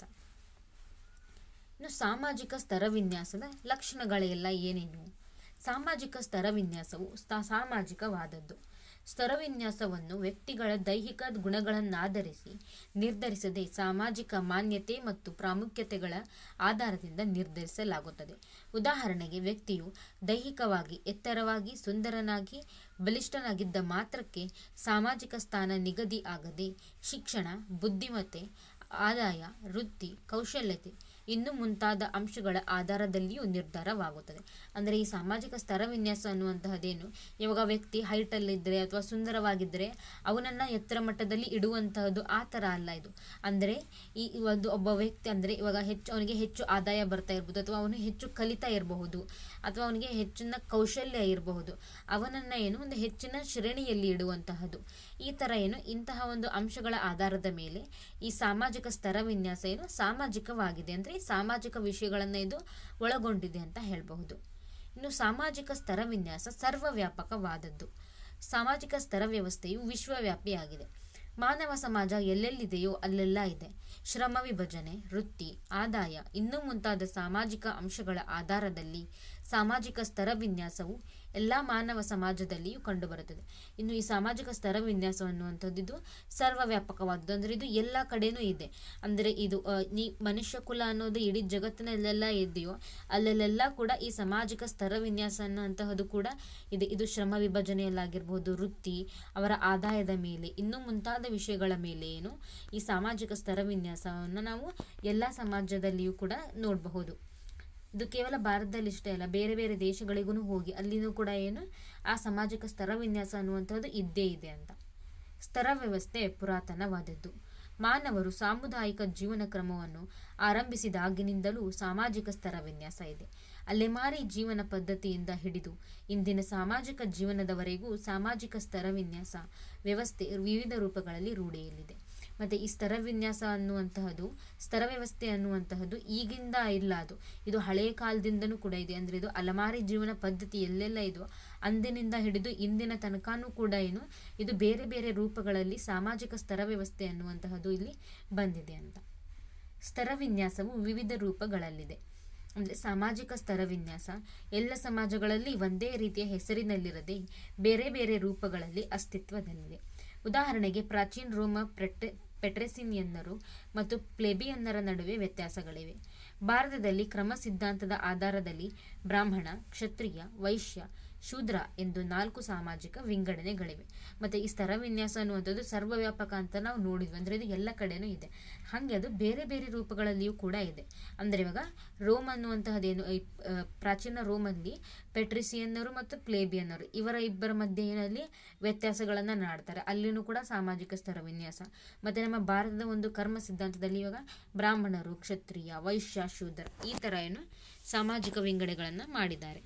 ಇನ್ನು ಸಾಮಾಜಿಕ ಸ್ತರವಿನ್ಯಾಸದ ಲಕ್ಷಣಗಳೆಲ್ಲ ಏನೇನು ಸಾಮಾಜಿಕ ಸ್ತರವಿನ್ಯಾಸವು ಸ್ಥ- ಸಾಮಾಜಿಕವಾದದ್ದು ಸ್ತರವಿನ್ಯಾಸವನ್ನು ವ್ಯಕ್ತಿಗಳ ದೈಹಿಕ ಗುಣಗಳನ್ನಾಧರಿಸಿ ನಿರ್ಧರಿಸದೆ ಸಾಮಾಜಿಕ ಮಾನ್ಯತೆ ಮತ್ತು ಪ್ರಾಮುಖ್ಯತೆಗಳ ಆಧಾರದಿಂದ ನಿರ್ಧರಿಸಲಾಗುತ್ತದೆ ಉದಾಹರಣೆಗೆ ವ್ಯಕ್ತಿಯು ದೈಹಿಕವಾಗಿ ಎತ್ತರವಾಗಿ ಸುಂದರನಾಗಿ ಬಲಿಷ್ಠನಾಗಿದ್ದ ಮಾತ್ರಕ್ಕೆ ಸಾಮಾಜಿಕ ಸ್ಥಾನ ನಿಗದಿ ಆಗದೆ ಶಿಕ್ಷಣ ಬುದ್ಧಿಮತ್ತೆ ಆದಾಯ ವೃತ್ತಿ ಕೌಶಲ್ಯತೆ ಇನ್ನು ಮುಂತಾದ ಅಂಶಗಳ ಆಧಾರದಲ್ಲಿಯೂ ನಿರ್ಧಾರವಾಗುತ್ತದೆ ಅಂದರೆ ಈ ಸಾಮಾಜಿಕ ಸ್ತರ ವಿನ್ಯಾಸ ಅನ್ನುವಂತಹದ್ದೇನು ಇವಾಗ ವ್ಯಕ್ತಿ ಹೈಟಲ್ಲಿದ್ದರೆ ಅಥವಾ ಸುಂದರವಾಗಿದ್ದರೆ ಅವನನ್ನು ಎತ್ತರ ಮಟ್ಟದಲ್ಲಿ ಇಡುವಂತಹದ್ದು ಆ ಥರ ಅಲ್ಲ ಇದು ಅಂದರೆ ಈ ಒಂದು ಒಬ್ಬ ವ್ಯಕ್ತಿ ಅಂದರೆ ಇವಾಗ ಹೆಚ್ಚು ಅವನಿಗೆ ಹೆಚ್ಚು ಆದಾಯ ಬರ್ತಾ ಇರ್ಬೋದು ಅಥವಾ ಅವನು ಹೆಚ್ಚು ಕಲಿತಾ ಇರಬಹುದು ಅಥವಾ ಅವನಿಗೆ ಹೆಚ್ಚಿನ ಕೌಶಲ್ಯ ಇರಬಹುದು ಅವನನ್ನು ಏನು ಒಂದು ಹೆಚ್ಚಿನ ಶ್ರೇಣಿಯಲ್ಲಿ ಇಡುವಂತಹದ್ದು ಈ ಥರ ಏನು ಇಂತಹ ಒಂದು ಅಂಶಗಳ ಆಧಾರದ ಮೇಲೆ ಈ ಸಾಮಾಜಿಕ ಸ್ತರ ವಿನ್ಯಾಸ ಏನು ಸಾಮಾಜಿಕವಾಗಿದೆ ಅಂದರೆ ಸಾಮಾಜಿಕ ವಿಷಯಗಳನ್ನು ಇದು ಒಳಗೊಂಡಿದೆ ಅಂತ ಹೇಳಬಹುದು ಇನ್ನು ಸಾಮಾಜಿಕ ಸ್ತರ ವಿನ್ಯಾಸ ಸರ್ವವ್ಯಾಪಕವಾದದ್ದು ಸಾಮಾಜಿಕ ಸ್ತರ ವ್ಯವಸ್ಥೆಯು ವಿಶ್ವವ್ಯಾಪಿಯಾಗಿದೆ ಮಾನವ ಸಮಾಜ ಎಲ್ಲೆಲ್ಲಿದೆಯೋ ಅಲ್ಲೆಲ್ಲ ಇದೆ ಶ್ರಮ ವಿಭಜನೆ ವೃತ್ತಿ ಆದಾಯ ಇನ್ನೂ ಮುಂತಾದ ಸಾಮಾಜಿಕ ಅಂಶಗಳ ಆಧಾರದಲ್ಲಿ ಸಾಮಾಜಿಕ ಸ್ತರ ವಿನ್ಯಾಸವು ಎಲ್ಲ ಮಾನವ ಸಮಾಜದಲ್ಲಿಯೂ ಕಂಡುಬರುತ್ತದೆ ಇನ್ನು ಈ ಸಾಮಾಜಿಕ ಸ್ತರ ವಿನ್ಯಾಸ ಅನ್ನುವಂಥದ್ದು ಇದು ಸರ್ವವ್ಯಾಪಕವಾದದ್ದು ಅಂದರೆ ಇದು ಎಲ್ಲ ಕಡೆನೂ ಇದೆ ಅಂದರೆ ಇದು ಆ, ನೀ ಮನುಷ್ಯ ಕುಲ ಅನ್ನೋದು ಇಡೀ ಜಗತ್ತಿನಲ್ಲೆಲ್ಲ ಇದೆಯೋ ಅಲ್ಲೆಲ್ಲ ಕೂಡ ಈ ಸಾಮಾಜಿಕ ಸ್ತರ ವಿನ್ಯಾಸ ಅನ್ನುವಂತಹದ್ದು ಕೂಡ ಇದೆ ಇದು ಶ್ರಮ ವಿಭಜನೆಯಲ್ಲಾಗಿರ್ಬೋದು ವೃತ್ತಿ ಅವರ ಆದಾಯದ ಮೇಲೆ ಇನ್ನೂ ಮುಂತಾದ ವಿಷಯಗಳ ಮೇಲೆ ಏನು ಈ ಸಾಮಾಜಿಕ ಸ್ತರ ವಿನ್ಯಾಸವನ್ನು ನಾವು ಎಲ್ಲ ಸಮಾಜದಲ್ಲಿಯೂ ಕೂಡ ನೋಡಬಹುದು ಇದು ಕೇವಲ ಭಾರತದಲ್ಲಿ ಇಷ್ಟೇ ಅಲ್ಲ ಬೇರೆ ಬೇರೆ ದೇಶಗಳಿಗೂ ಹೋಗಿ ಅಲ್ಲಿನೂ ಕೂಡ ಏನು ಆ ಸಾಮಾಜಿಕ ಸ್ತರ ವಿನ್ಯಾಸ ಅನ್ನುವಂಥದ್ದು ಇದ್ದೇ ಇದೆ ಅಂತ ಸ್ತರ ವ್ಯವಸ್ಥೆ ಪುರಾತನವಾದದ್ದು ಮಾನವರು ಸಾಮುದಾಯಿಕ ಜೀವನ ಕ್ರಮವನ್ನು ಆರಂಭಿಸಿದಾಗಿನಿಂದಲೂ ಸಾಮಾಜಿಕ ಸ್ತರ ವಿನ್ಯಾಸ ಇದೆ ಅಲೆಮಾರಿ ಜೀವನ ಪದ್ಧತಿಯಿಂದ ಹಿಡಿದು ಇಂದಿನ ಸಾಮಾಜಿಕ ಜೀವನದವರೆಗೂ ಸಾಮಾಜಿಕ ಸ್ತರ ವಿನ್ಯಾಸ ವ್ಯವಸ್ಥೆ ವಿವಿಧ ರೂಪಗಳಲ್ಲಿ ರೂಢಿಯಲ್ಲಿದೆ ಮತ್ತು ಈ ಸ್ತರ ವಿನ್ಯಾಸ ಅನ್ನುವಂತಹದ್ದು ಸ್ತರ ವ್ಯವಸ್ಥೆ ಅನ್ನುವಂತಹದ್ದು ಈಗಿಂದ ಇಲ್ಲ ಅದು ಇದು ಹಳೆಯ ಕಾಲದಿಂದನೂ ಕೂಡ ಇದೆ ಅಂದರೆ ಇದು ಅಲಮಾರಿ ಜೀವನ ಪದ್ಧತಿ ಎಲ್ಲೆಲ್ಲ ಇದೋ ಅಂದಿನಿಂದ ಹಿಡಿದು ಇಂದಿನ ತನಕನೂ ಕೂಡ ಏನು ಇದು ಬೇರೆ ಬೇರೆ ರೂಪಗಳಲ್ಲಿ ಸಾಮಾಜಿಕ ಸ್ತರ ವ್ಯವಸ್ಥೆ ಅನ್ನುವಂತಹದ್ದು ಇಲ್ಲಿ ಬಂದಿದೆ ಅಂತ ಸ್ತರ ವಿನ್ಯಾಸವು ವಿವಿಧ ರೂಪಗಳಲ್ಲಿದೆ ಅಂದರೆ ಸಾಮಾಜಿಕ ಸ್ತರ ವಿನ್ಯಾಸ ಎಲ್ಲ ಸಮಾಜಗಳಲ್ಲಿ ಒಂದೇ ರೀತಿಯ ಹೆಸರಿನಲ್ಲಿರದೆ ಬೇರೆ ಬೇರೆ ರೂಪಗಳಲ್ಲಿ ಅಸ್ತಿತ್ವದಲ್ಲಿದೆ ಉದಾಹರಣೆಗೆ ಪ್ರಾಚೀನ ರೋಮ ಪ್ರೆಟೆ ಪೆಟ್ರೆಸಿನಿಯನ್ನರು ಮತ್ತು ಪ್ಲೆಬಿಯನ್ನರ ನಡುವೆ ವ್ಯತ್ಯಾಸಗಳಿವೆ ಭಾರತದಲ್ಲಿ ಕ್ರಮ ಸಿದ್ಧಾಂತದ ಆಧಾರದಲ್ಲಿ ಬ್ರಾಹ್ಮಣ ಕ್ಷತ್ರಿಯ ವೈಶ್ಯ ಶೂದ್ರ ಎಂದು ನಾಲ್ಕು ಸಾಮಾಜಿಕ ವಿಂಗಡಣೆಗಳಿವೆ ಮತ್ತು ಈ ಸ್ತರ ವಿನ್ಯಾಸ ಅನ್ನುವಂಥದ್ದು ಸರ್ವವ್ಯಾಪಕ ಅಂತ ನಾವು ನೋಡಿದ್ವಿ ಅಂದರೆ ಇದು ಎಲ್ಲ ಕಡೆನೂ ಇದೆ ಹಾಗೆ ಅದು ಬೇರೆ ಬೇರೆ ರೂಪಗಳಲ್ಲಿಯೂ ಕೂಡ ಇದೆ ಅಂದರೆ ಇವಾಗ ರೋಮ್ ಅನ್ನುವಂತಹದ್ದೇನು ಈ, ಆ, ಪ್ರಾಚೀನ ರೋಮಲ್ಲಿ ಪೆಟ್ರಿಸಿಯನ್ನರು ಮತ್ತು ಪ್ಲೇಬಿಯನ್ನರು ಇವರ ಇಬ್ಬರ ಮಧ್ಯೆ ಏನಲ್ಲಿ ವ್ಯತ್ಯಾಸಗಳನ್ನು ನಾಡ್ತಾರೆ ಅಲ್ಲಿನೂ ಕೂಡ ಸಾಮಾಜಿಕ ಸ್ತರ ವಿನ್ಯಾಸ ಮತ್ತು ನಮ್ಮ ಭಾರತದ ಒಂದು ಕರ್ಮ ಸಿದ್ಧಾಂತದಲ್ಲಿ ಇವಾಗ ಬ್ರಾಹ್ಮಣರು ಕ್ಷತ್ರಿಯ ವೈಶ್ಯ ಶೂದ್ರ ಈ ಥರ ಏನು ಸಾಮಾಜಿಕ ವಿಂಗಡೆಗಳನ್ನು ಮಾಡಿದ್ದಾರೆ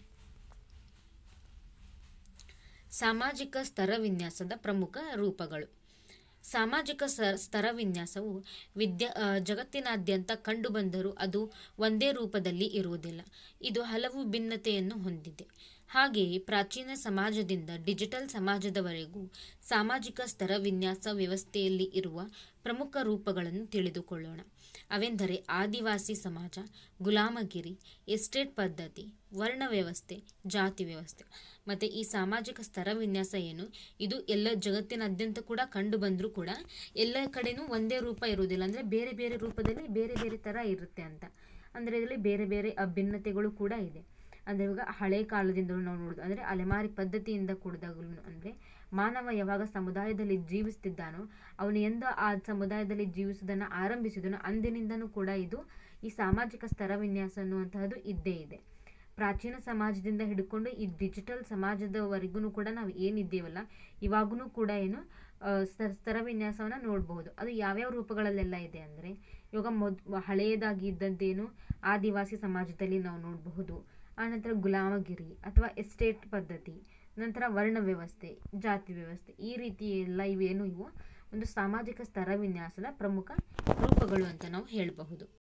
ಸಾಮಾಜಿಕ ಸ್ತರ ವಿನ್ಯಾಸದ ಪ್ರಮುಖ ರೂಪಗಳು ಸಾಮಾಜಿಕ ಸ- ಸ್ತರ ವಿನ್ಯಾಸವು ವಿದ್ಯಾ ಆ, ಜಗತ್ತಿನಾದ್ಯಂತ ಕಂಡುಬಂದರೂ ಅದು ಒಂದೇ ರೂಪದಲ್ಲಿ ಇರುವುದಿಲ್ಲ ಇದು ಹಲವು ಭಿನ್ನತೆಯನ್ನು ಹೊಂದಿದೆ ಹಾಗೆಯೇ ಪ್ರಾಚೀನ ಸಮಾಜದಿಂದ ಡಿಜಿಟಲ್ ಸಮಾಜದವರೆಗೂ ಸಾಮಾಜಿಕ ಸ್ತರ ವಿನ್ಯಾಸ ವ್ಯವಸ್ಥೆಯಲ್ಲಿ ಇರುವ ಪ್ರಮುಖ ರೂಪಗಳನ್ನು ತಿಳಿದುಕೊಳ್ಳೋಣ ಅವೆಂದರೆ ಆದಿವಾಸಿ ಸಮಾಜ ಗುಲಾಮಗಿರಿ ಎಸ್ಟೇಟ್ ಪದ್ಧತಿ ವರ್ಣ ವ್ಯವಸ್ಥೆ ಜಾತಿ ವ್ಯವಸ್ಥೆ ಮತ್ತು ಈ ಸಾಮಾಜಿಕ ಸ್ತರ ವಿನ್ಯಾಸ ಏನು ಇದು ಎಲ್ಲ ಜಗತ್ತಿನಾದ್ಯಂತ ಕೂಡ ಕಂಡು ಬಂದರೂ ಕೂಡ ಎಲ್ಲ ಕಡೆನೂ ಒಂದೇ ರೂಪ ಇರುವುದಿಲ್ಲ ಅಂದರೆ ಬೇರೆ ಬೇರೆ ರೂಪದಲ್ಲಿ ಬೇರೆ ಬೇರೆ ಥರ ಇರುತ್ತೆ ಅಂತ ಅಂದರೆ ಇದರಲ್ಲಿ ಬೇರೆ ಬೇರೆ ಭಿನ್ನತೆಗಳು ಕೂಡ ಇದೆ ಅಂದರೆ ಇವಾಗ ಹಳೆ ಕಾಲದಿಂದಲೂ ನಾವು ನೋಡೋದು ಅಂದರೆ ಅಲೆಮಾರಿ ಪದ್ಧತಿಯಿಂದ ಕೂಡಿದಾಗಲೂ ಅಂದರೆ ಮಾನವ ಯಾವಾಗ ಸಮುದಾಯದಲ್ಲಿ ಜೀವಿಸ್ತಿದ್ದಾನೋ ಅವನು ಎಂದು ಆ ಸಮುದಾಯದಲ್ಲಿ ಜೀವಿಸೋದನ್ನು ಆರಂಭಿಸಿದನೋ ಅಂದಿನಿಂದನೂ ಕೂಡ ಇದು ಈ ಸಾಮಾಜಿಕ ಸ್ತರ ವಿನ್ಯಾಸ ಅನ್ನುವಂತಹದ್ದು ಇದ್ದೇ ಇದೆ ಪ್ರಾಚೀನ ಸಮಾಜದಿಂದ ಹಿಡ್ಕೊಂಡು ಈ ಡಿಜಿಟಲ್ ಸಮಾಜದವರೆಗೂ ಕೂಡ ನಾವು ಏನಿದ್ದೇವಲ್ಲ ಇವಾಗೂ ಕೂಡ ಏನು ಆ, ಸ್ತರ ಸ್ತರ ವಿನ್ಯಾಸವನ್ನು ನೋಡಬಹುದು ಅದು ಯಾವ್ಯಾವ ರೂಪಗಳಲ್ಲೆಲ್ಲ ಇದೆ ಅಂದರೆ ಇವಾಗ ಮೊದ್ ಹಳೆಯದಾಗಿ ಇದ್ದಂತೇನು ಆದಿವಾಸಿ ಸಮಾಜದಲ್ಲಿ ನಾವು ನೋಡಬಹುದು ಆನಂತರ ಗುಲಾಮಗಿರಿ ಅಥವಾ ಎಸ್ಟೇಟ್ ಪದ್ಧತಿ ನಂತರ ವರ್ಣ ವ್ಯವಸ್ಥೆ ಜಾತಿ ವ್ಯವಸ್ಥೆ ಈ ರೀತಿ ಎಲ್ಲ ಇವೇನು ಇವು ಒಂದು ಸಾಮಾಜಿಕ ಸ್ತರ ವಿನ್ಯಾಸದ ಪ್ರಮುಖ ರೂಪಗಳು ಅಂತ ನಾವು ಹೇಳಬಹುದು